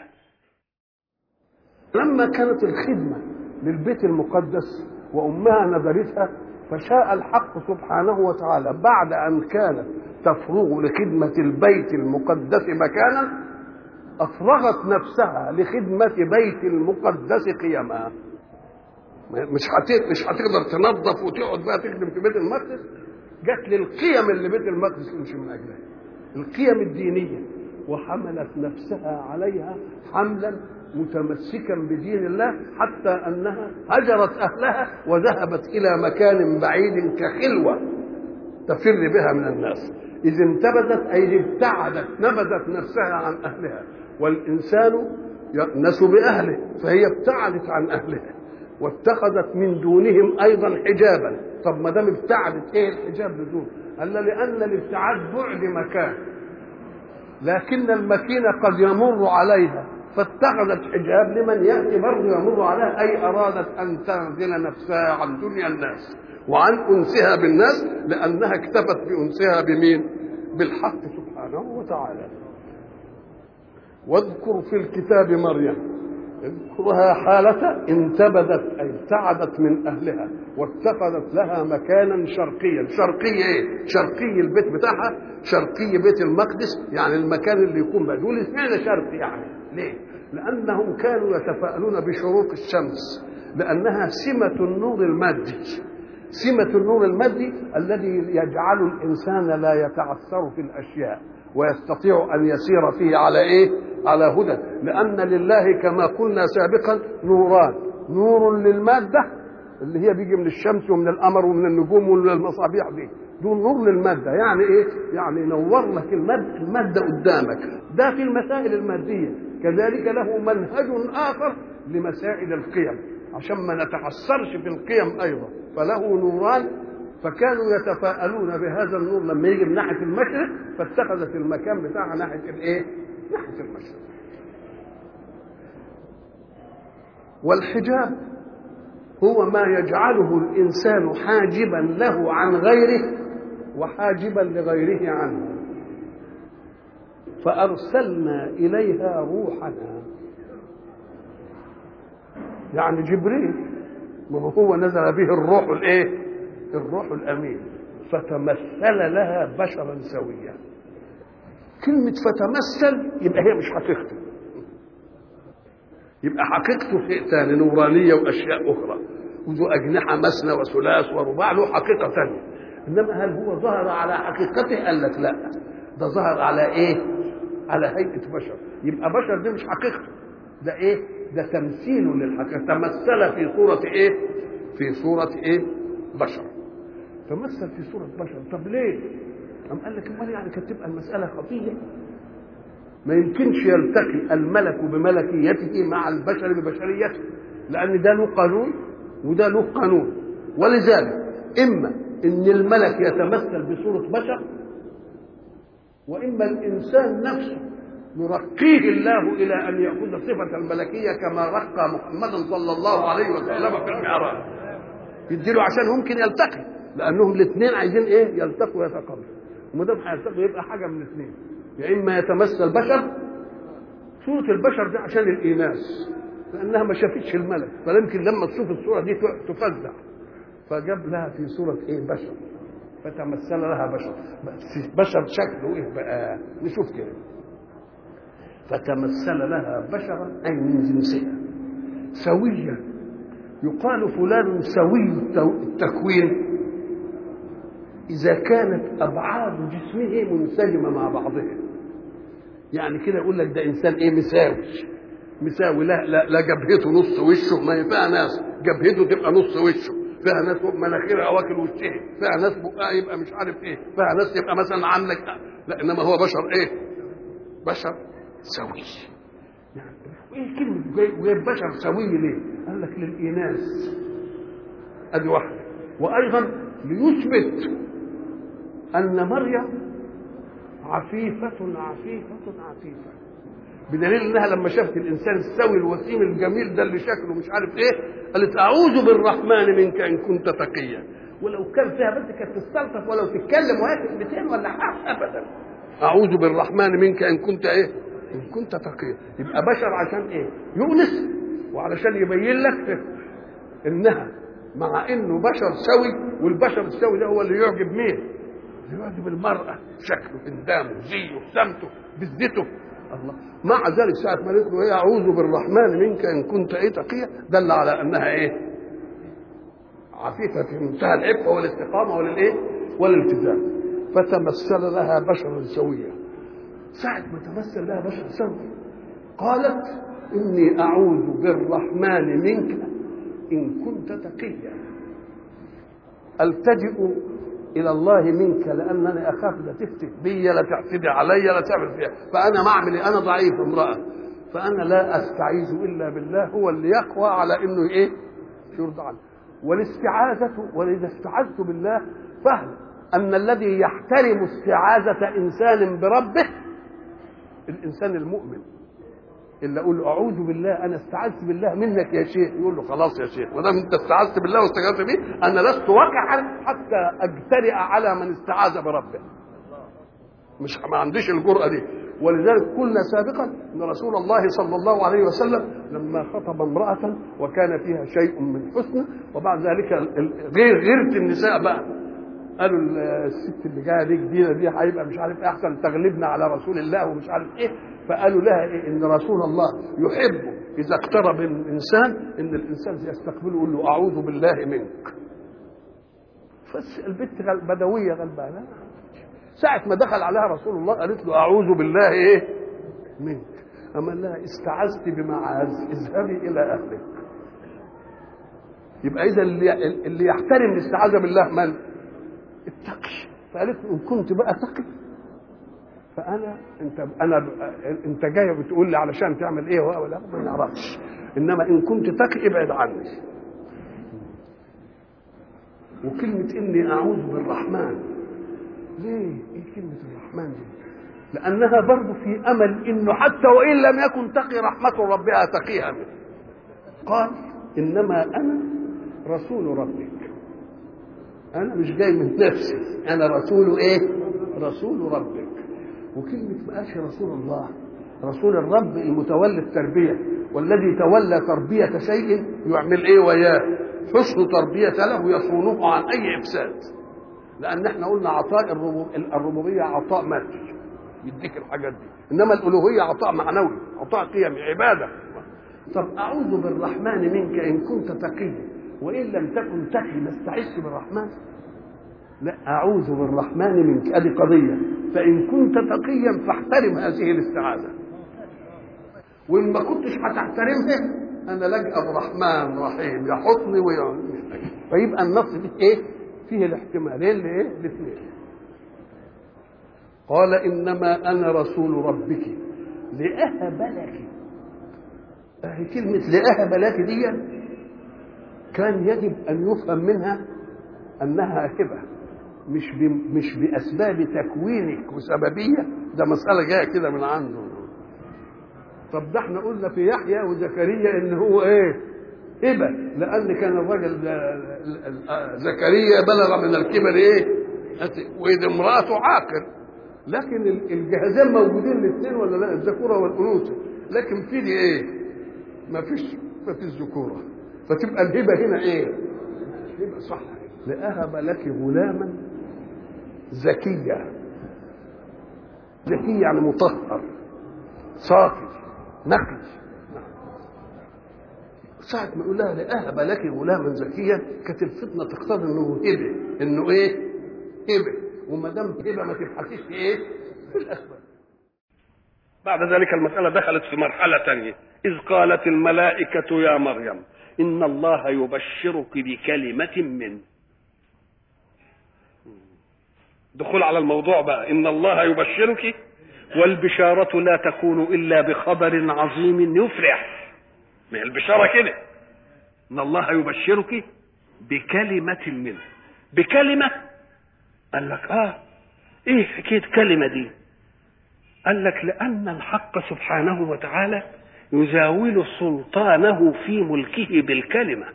لما كانت الخدمة للبيت المقدس وأمها نذرتها فشاء الحق سبحانه وتعالى بعد أن كانت تفرغ لخدمة البيت المقدس مكانا أفرغت نفسها لخدمة بيت المقدس قيما مش مش هتقدر تنظف وتقعد بقى تخدم في بيت المقدس جت للقيم اللي بيت المقدس يمشي من اجلها القيم الدينيه وحملت نفسها عليها حملا متمسكا بدين الله حتى انها هجرت اهلها وذهبت الى مكان بعيد كخلوه تفر بها من الناس اذ انتبذت اي ابتعدت نبذت نفسها عن اهلها والانسان يأنس باهله فهي ابتعدت عن اهلها واتخذت من دونهم ايضا حجابا طب ما دام ابتعدت ايه الحجاب بدون قال لان الابتعاد بعد مكان لكن المكينه قد يمر عليها فاتخذت حجاب لمن ياتي برضه يمر عليها اي ارادت ان تنزل نفسها عن دنيا الناس وعن انسها بالناس لانها اكتفت بانسها بمين؟ بالحق سبحانه وتعالى. واذكر في الكتاب مريم اذكرها حالة انتبذت أي ابتعدت من أهلها واتخذت لها مكانا شرقيا شرقي إيه؟ شرقي البيت بتاعها شرقي بيت المقدس يعني المكان اللي يكون بقى دول اسمعنا شرقي يعني ليه؟ لأنهم كانوا يتفاءلون بشروق الشمس لأنها سمة النور المادي سمة النور المادي الذي يجعل الإنسان لا يتعثر في الأشياء ويستطيع أن يسير فيه على إيه؟ على هدى لأن لله كما قلنا سابقا نوران نور للمادة اللي هي بيجي من الشمس ومن القمر ومن النجوم ومن المصابيح دي دول نور للمادة يعني إيه؟ يعني ينور لك المادة, المادة قدامك ده في المسائل المادية كذلك له منهج آخر لمسائل القيم عشان ما نتعثرش في القيم أيضا فله نوران فكانوا يتفاءلون بهذا النور لما يجي من ناحيه المشرق فاتخذت المكان بتاعها ناحيه الايه؟ ناحيه المشرق. والحجاب هو ما يجعله الانسان حاجبا له عن غيره وحاجبا لغيره عنه. فارسلنا اليها روحنا. يعني جبريل ما هو نزل به الروح الايه؟ الروح الامين فتمثل لها بشرا سويا كلمة فتمثل يبقى هي مش حقيقته يبقى حقيقته شيء ثاني نورانية وأشياء أخرى وذو أجنحة مثنى وثلاث ورباع له حقيقة ثانية إنما هل هو ظهر على حقيقته؟ قال لك لا ده ظهر على إيه؟ على هيئة بشر يبقى بشر دي مش حقيقته ده إيه؟ ده تمثيل للحقيقة تمثل في صورة إيه؟ في صورة إيه؟ بشر تمثل في صورة بشر طب ليه؟ قام قال لك امال يعني كانت تبقى المسألة خطية ما يمكنش يلتقي الملك بملكيته مع البشر ببشريته لأن ده له قانون وده له قانون ولذلك إما إن الملك يتمثل بصورة بشر وإما الإنسان نفسه يرقيه الله إلى أن يأخذ صفة الملكية كما رقى محمدا صلى الله عليه وسلم في المعراج يديله عشان ممكن يلتقي لانهم الاثنين عايزين ايه يلتقوا ويتقابلوا وما دام هيلتقوا يبقى حاجه من الاثنين يا اما يتمثل بشر صوره البشر دي عشان الايناس لانها ما شافتش الملك فيمكن لما تشوف الصوره دي تفزع فجاب لها في صوره ايه بشر فتمثل لها بشر بس بشر شكله ايه بقى نشوف كده فتمثل لها بشرا اي من جنسها سويا يقال فلان سوي التكوين إذا كانت أبعاد جسمه منسجمة مع بعضها يعني كده يقول لك ده إنسان إيه مساوي مساوي لا لا, لا جبهته نص وشه ما فيها ناس جبهته تبقى نص وشه فيها ناس مناخيرها واكل وشها فيها ناس بقها يبقى مش عارف ايه فيها ناس يبقى مثلا عاملك لا انما هو بشر ايه بشر سوي يعني ايه كلمه جايب بشر سوي ليه قال لك للإناث ادي واحده وايضا ليثبت أن مريم عفيفة عفيفة عفيفة بدليل انها لما شافت الانسان السوي الوسيم الجميل ده اللي شكله مش عارف ايه قالت اعوذ بالرحمن منك ان كنت تقيا ولو كان فيها بس كانت تستلطف ولو تتكلم وهي كلمتين ولا حرف ابدا اعوذ بالرحمن منك ان كنت ايه ان كنت تقيا يبقى بشر عشان ايه يونس وعلشان يبين لك انها مع انه بشر سوي والبشر السوي ده هو اللي يعجب مين يعجب المرأة شكله قدامه زيه سمته بذته الله مع ذلك ساعة ما قالت له ايه أعوذ بالرحمن منك إن كنت إيه تقية دل على أنها إيه؟ عفيفة في منتهى العفة والاستقامة والإيه؟ والالتزام فتمثل لها بشرا سويا ساعة ما تمثل لها بشر سوي قالت إني أعوذ بالرحمن منك إن كنت تقيا ألتجئ إلى الله منك لأنني أخاف لا تفتك بي لا تعتدي علي لا تعمل فيها فأنا ما أعمل أنا ضعيف امرأة فأنا لا أستعيذ إلا بالله هو اللي يقوى على إنه إيه يرضى عنه والاستعاذة وإذا استعذت بالله فهم أن الذي يحترم استعاذة إنسان بربه الإنسان المؤمن اللي اقول له اعوذ بالله انا استعذت بالله منك يا شيخ يقول له خلاص يا شيخ ما دام انت استعذت بالله واستغاثت به انا لست وقعا حتى اجترئ على من استعاذ بربه مش ما عنديش الجرأة دي ولذلك قلنا سابقا ان رسول الله صلى الله عليه وسلم لما خطب امرأة وكان فيها شيء من حسن وبعد ذلك غير غيرة النساء بقى قالوا الست اللي جايه دي جديده دي هيبقى مش عارف ايه احسن تغلبنا على رسول الله ومش عارف ايه فقالوا لها إيه ان رسول الله يحب اذا اقترب الانسان ان الانسان يستقبله يقول له اعوذ بالله منك بس البنت بدويه غلبانه ساعة ما دخل عليها رسول الله قالت له أعوذ بالله إيه؟ منك أما لها استعذت بمعاذ اذهبي إلى أهلك يبقى إذا اللي, اللي يحترم الاستعاذة بالله من؟ التقي فقالت له إن كنت بقى تقي فأنا أنت أنا أنت جاية بتقول لي علشان تعمل إيه ولا ما نعرفش إنما إن كنت تقي ابعد عني وكلمة إني أعوذ بالرحمن ليه؟ ايه كلمة الرحمن دي؟ لأنها برضه في أمل إنه حتى وإن لم يكن تقي رحمة ربها تقيها منه. قال إنما أنا رسول ربك. أنا مش جاي من نفسي، أنا رسول إيه؟ رسول ربك. وكلمة ما قالش رسول الله، رسول الرب المتولي التربية والذي تولى تربية شيء يعمل إيه وياه؟ حسن تربية له يصونه عن أي إفساد. لان احنا قلنا عطاء الربوبيه عطاء مادي يديك الحاجات دي انما الالوهيه عطاء معنوي عطاء قيمي عباده طب اعوذ بالرحمن منك ان كنت تقيا وان لم تكن تقي ما استعذت بالرحمن لا اعوذ بالرحمن منك ادي قضيه فان كنت تقيا فاحترم هذه الاستعاذه وان ما كنتش هتحترمها انا لجأ برحمن رحيم يحطني ويعني فيبقى النص فيه ايه فيه الاحتمالين لايه؟ الاثنين. قال انما انا رسول ربك لاهب لك. اهي كلمه لاهب لك دي كان يجب ان يفهم منها انها هبه مش مش باسباب تكوينك وسببيه ده مساله جايه كده من عنده. طب ده احنا قلنا في يحيى وزكريا ان هو ايه؟ هبه لان كان الرجل زكريا بلغ من الكبر ايه واذا امراته عاقر لكن الجهازين موجودين الاثنين ولا لا الذكوره والانوثه لكن في دي ايه ما فيش ما فيش ذكوره فتبقى الهبه هنا ايه هبه صح لاهب لك غلاما زكيا زكي يعني مطهر صافي نقي ساعة ما يقول لها لأهب لك غلاما زكيا كانت الفتنة تقتضي انه هبة انه ايه؟ هبة وما دام هبة ما تبحثيش في ايه؟ في الأسباب. بعد ذلك المسألة دخلت في مرحلة ثانية إذ قالت الملائكة يا مريم إن الله يبشرك بكلمة منه دخول على الموضوع بقى إن الله يبشرك والبشارة لا تكون إلا بخبر عظيم يفرح ما البشارة كده إن الله يبشرك بكلمة منه بكلمة قال لك آه إيه حكاية كلمة دي قال لك لأن الحق سبحانه وتعالى يزاول سلطانه في ملكه بالكلمة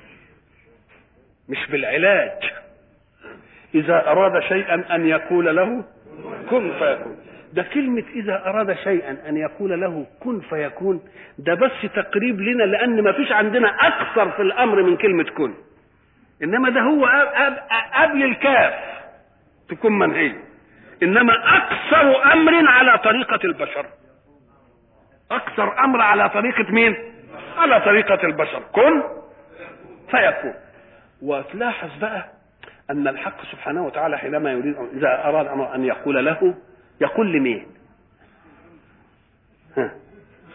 مش بالعلاج إذا أراد شيئا أن يقول له كن فيكون ده كلمة إذا أراد شيئا أن يقول له كن فيكون ده بس تقريب لنا لأن ما فيش عندنا أكثر في الأمر من كلمة كن إنما ده هو قبل الكاف تكون منهي إنما أكثر أمر على طريقة البشر أكثر أمر على طريقة مين؟ على طريقة البشر كن فيكون وتلاحظ بقى أن الحق سبحانه وتعالى حينما يريد إذا أراد أن يقول له يقول لمين؟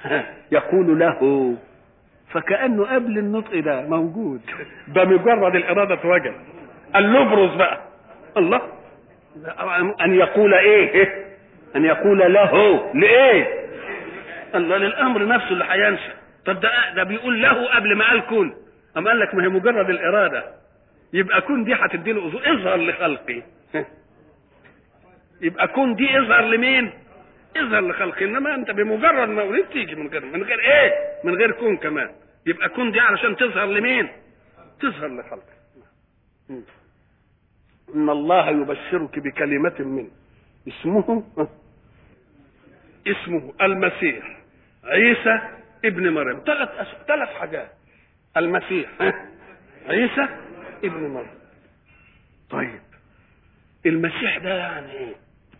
يقول له فكأنه قبل النطق ده موجود ده مجرد الإرادة اتوجد قال له ابرز بقى الله أن يقول إيه أن يقول له لإيه الله للأمر نفسه اللي هينشأ طب ده ده بيقول له قبل ما قال كن أما قال لك ما هي مجرد الإرادة يبقى كن دي هتدي له أذن اظهر لخلقي يبقى كن دي اظهر لمين؟ اظهر لخلقي انما انت بمجرد ما اريد تيجي من غير من غير ايه؟ من غير كون كمان يبقى كون دي علشان تظهر لمين؟ تظهر لخلقي ان الله يبشرك بكلمة منه اسمه اسمه المسيح عيسى ابن مريم ثلاث ثلاث حاجات المسيح عيسى ابن مريم طيب المسيح ده يعني ايه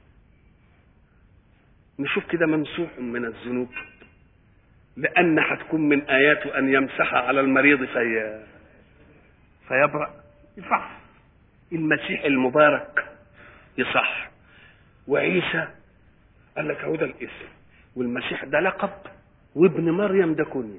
نشوف كده ممسوح من الذنوب لان هتكون من اياته ان يمسح على المريض في فيبرأ يصح المسيح المبارك يصح وعيسى قال لك هو ده الاسم والمسيح ده لقب وابن مريم ده كنية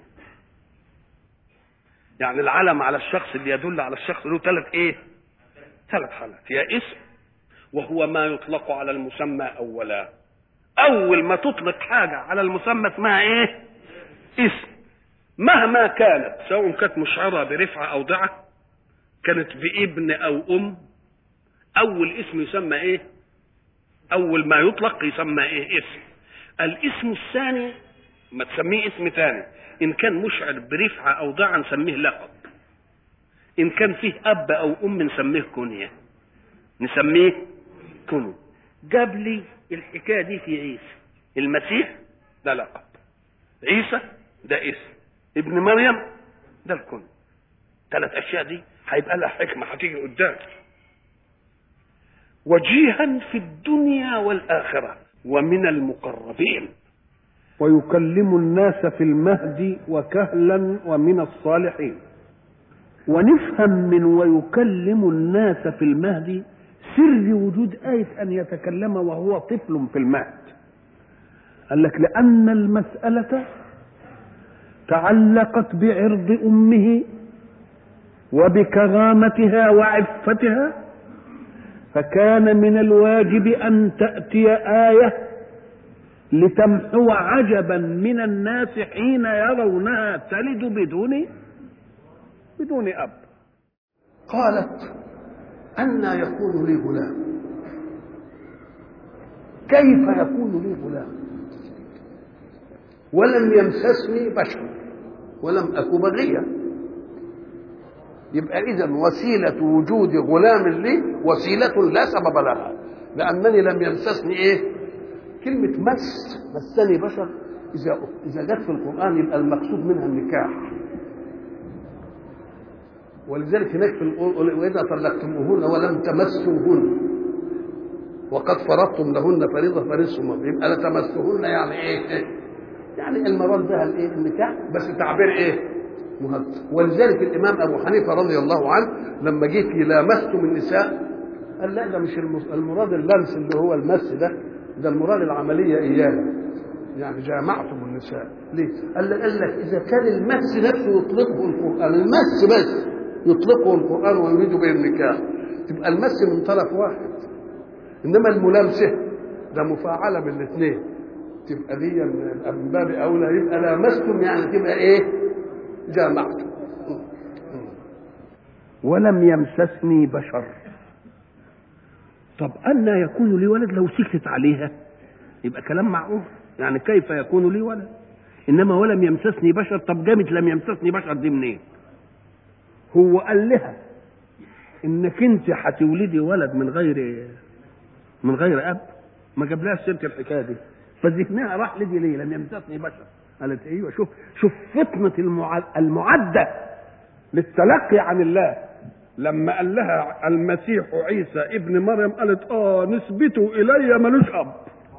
يعني العلم على الشخص اللي يدل على الشخص له ثلاث ايه ثلاث حالات يا اسم وهو ما يطلق على المسمى اولا اول ما تطلق حاجه على المسمى اسمها ايه اسم مهما كانت سواء كانت مشعره برفعه او ضعه كانت بابن او ام اول اسم يسمى ايه اول ما يطلق يسمى ايه اسم الاسم الثاني ما تسميه اسم ثاني ان كان مشعر برفعه او ضعه نسميه لقب ان كان فيه اب او ام نسميه كنيه نسميه كنو جاب لي الحكايه دي في عيسى المسيح ده لقب عيسى ده اسم ابن مريم ده الكن ثلاث اشياء دي هيبقى لها حكمه هتيجي قدام وجيها في الدنيا والاخره ومن المقربين ويكلم الناس في المهد وكهلا ومن الصالحين ونفهم من ويكلم الناس في المهد سر وجود آية أن يتكلم وهو طفل في المهد قال لك لأن المسألة تعلقت بعرض أمه وبكرامتها وعفتها فكان من الواجب أن تأتي آية لتمحو عجبا من الناس حين يرونها تلد بدون بدون أب قالت أنى يكون لي غلام كيف يكون لي غلام ولم يمسسني بشر ولم أك بغيا يبقى إذا وسيلة وجود غلام لي وسيلة لا سبب لها لأنني لم يمسسني إيه كلمة مس مسني بشر إذا إذا جت في القرآن يبقى المقصود منها النكاح ولذلك هناك في القول واذا طلقتموهن ولم تمسوهن وقد فرضتم لهن فريضه فرزقهن يبقى لا تمسوهن يعني ايه؟ يعني المراد بها الايه؟ النكاح بس تعبير ايه؟ مهذب ولذلك الامام ابو حنيفه رضي الله عنه لما جه في لامستم النساء قال لا ده مش المراد اللمس اللي هو المس ده ده المراد العمليه ايانا يعني جامعتم النساء ليه؟ قال قال لك اذا كان المس نفسه يطلقه القران المس بس يطلقه القرآن ويريد به النكاح تبقى المس من طرف واحد إنما الملامسة ده مفاعلة من الاثنين تبقى دي من باب أولى يبقى لامستم يعني تبقى إيه؟ جامعتم ولم يمسسني بشر طب أن يكون لي ولد لو سكتت عليها يبقى كلام معقول يعني كيف يكون لي ولد إنما ولم يمسسني بشر طب جامد لم يمسسني بشر دي منين؟ هو قال لها انك انت هتولدي ولد من غير من غير اب ما جابلهاش سيره الحكايه دي فذهنها راح لدي ليه لم يمسسني بشر قالت ايوه شوف شوف فطنه المعده للتلقي عن الله لما قال لها المسيح عيسى ابن مريم قالت اه نسبته الي ملوش اب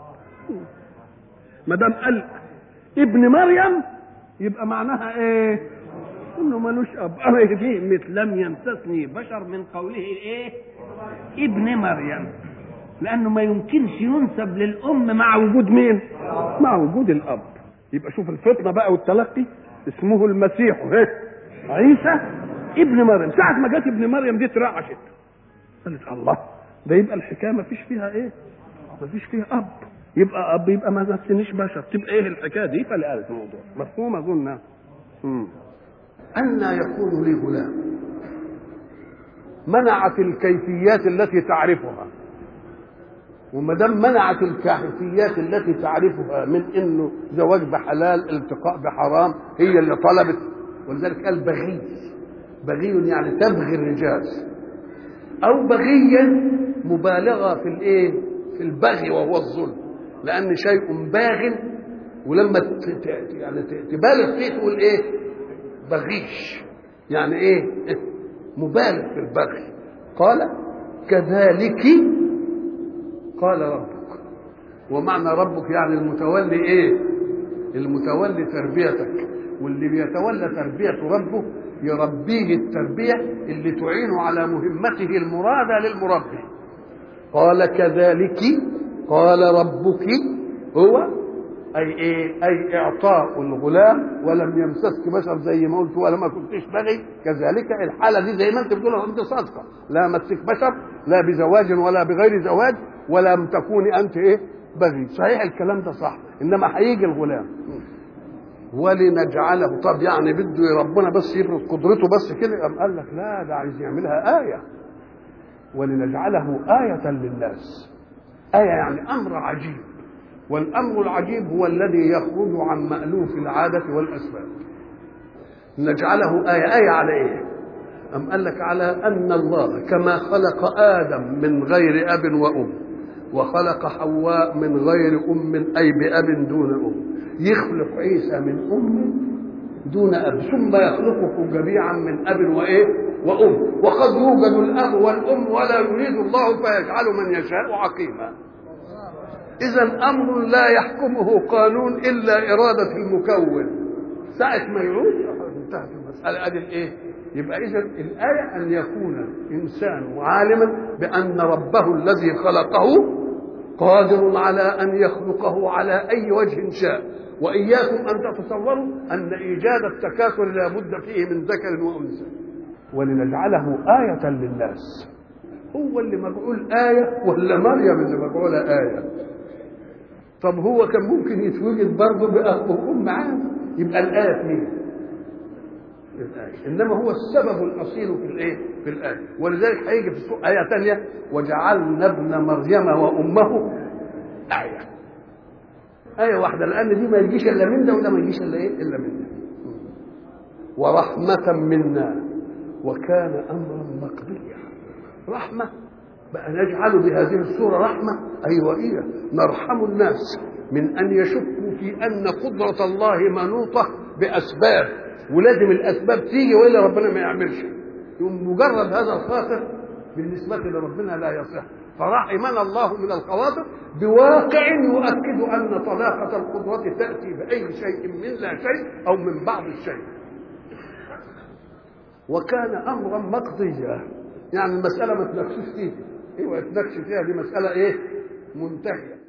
ما دام قال ابن مريم يبقى معناها ايه انه ملوش اب كلمه لم يمسسني بشر من قوله ايه ابن مريم لانه ما يمكنش ينسب للام مع وجود مين مع وجود الاب يبقى شوف الفطنه بقى والتلقي اسمه المسيح اهي عيسى ابن مريم ساعة ما جت ابن مريم دي اترعشت قالت الله ده يبقى الحكايه ما فيش فيها ايه؟ ما فيش فيها اب يبقى اب يبقى ما نفسنيش بشر تبقى ايه الحكايه دي فاللي قالت الموضوع مفهوم اظن امم أن يكون لي غلام منعت الكيفيات التي تعرفها وما دام منعت الكيفيات التي تعرفها من انه زواج بحلال التقاء بحرام هي اللي طلبت ولذلك قال بغي بغي يعني تبغي الرجال او بغيا مبالغه في الايه في البغي وهو الظلم لان شيء باغ ولما ت- ت- يعني ت- تبالغ فيه تقول ايه بغيش يعني ايه مبالغ في البغي قال كذلك قال ربك ومعنى ربك يعني المتولي ايه المتولي تربيتك واللي بيتولى تربية ربه يربيه التربية اللي تعينه على مهمته المرادة للمربي قال كذلك قال ربك هو أي إيه؟ أي إعطاء الغلام ولم يمسسك بشر زي ما قلت ولا ما كنتش بغي كذلك الحالة دي زي ما أنت بتقول أنت صادقة لا مسك بشر لا بزواج ولا بغير زواج ولم تكوني أنت إيه بغي صحيح الكلام ده صح إنما هيجي الغلام ولنجعله طب يعني بده ربنا بس يفرض قدرته بس كده قام قال لك لا ده عايز يعملها آية ولنجعله آية للناس آية يعني أمر عجيب والأمر العجيب هو الذي يخرج عن مألوف العادة والأسباب نجعله آية آية على إيه أم قال لك على أن الله كما خلق آدم من غير أب وأم وخلق حواء من غير أم أي بأب دون أم يخلق عيسى من أم دون أب ثم يخلقكم جميعا من أب وإيه وأم وقد يوجد الأب والأم ولا يريد الله فيجعل من يشاء عقيما إذا أمر لا يحكمه قانون إلا إرادة المكون ساعة ما يعود انتهت المسألة أدي الإيه؟ يبقى إذا الآية أن يكون الإنسان عالما بأن ربه الذي خلقه قادر على أن يخلقه على أي وجه شاء وإياكم أن تتصوروا أن إيجاد التكاثر لا بد فيه من ذكر وأنثى ولنجعله آية للناس هو اللي مفعول آية ولا مريم اللي مفعولة آية طب هو كان ممكن يتوجد برضه بأب وأم عادي يبقى الآية في مين؟ الآية إنما هو السبب الأصيل في الإيه؟ في الآية ولذلك هيجي في السورة آية ثانية وجعلنا ابن مريم وأمه آية آية واحدة لأن دي ما يجيش إلا من ده وده ما يجيش إلا إيه؟ إلا من ده ورحمة منا وكان أمرا مقضيا رحمة بقى نجعل بهذه الصورة رحمة أيوة إيه نرحم الناس من أن يشكوا في أن قدرة الله منوطة بأسباب ولازم الأسباب تيجي وإلا ربنا ما يعملش يوم مجرد هذا الخاطر بالنسبة لربنا لا يصح فرحمنا الله من الخواطر بواقع يؤكد أن طلاقة القدرة تأتي بأي شيء من لا شيء أو من بعض الشيء وكان أمرا مقضيا يعني المسألة ما تناقشوش فيها ايوه تناقش فيها دي مسألة ايه منتهية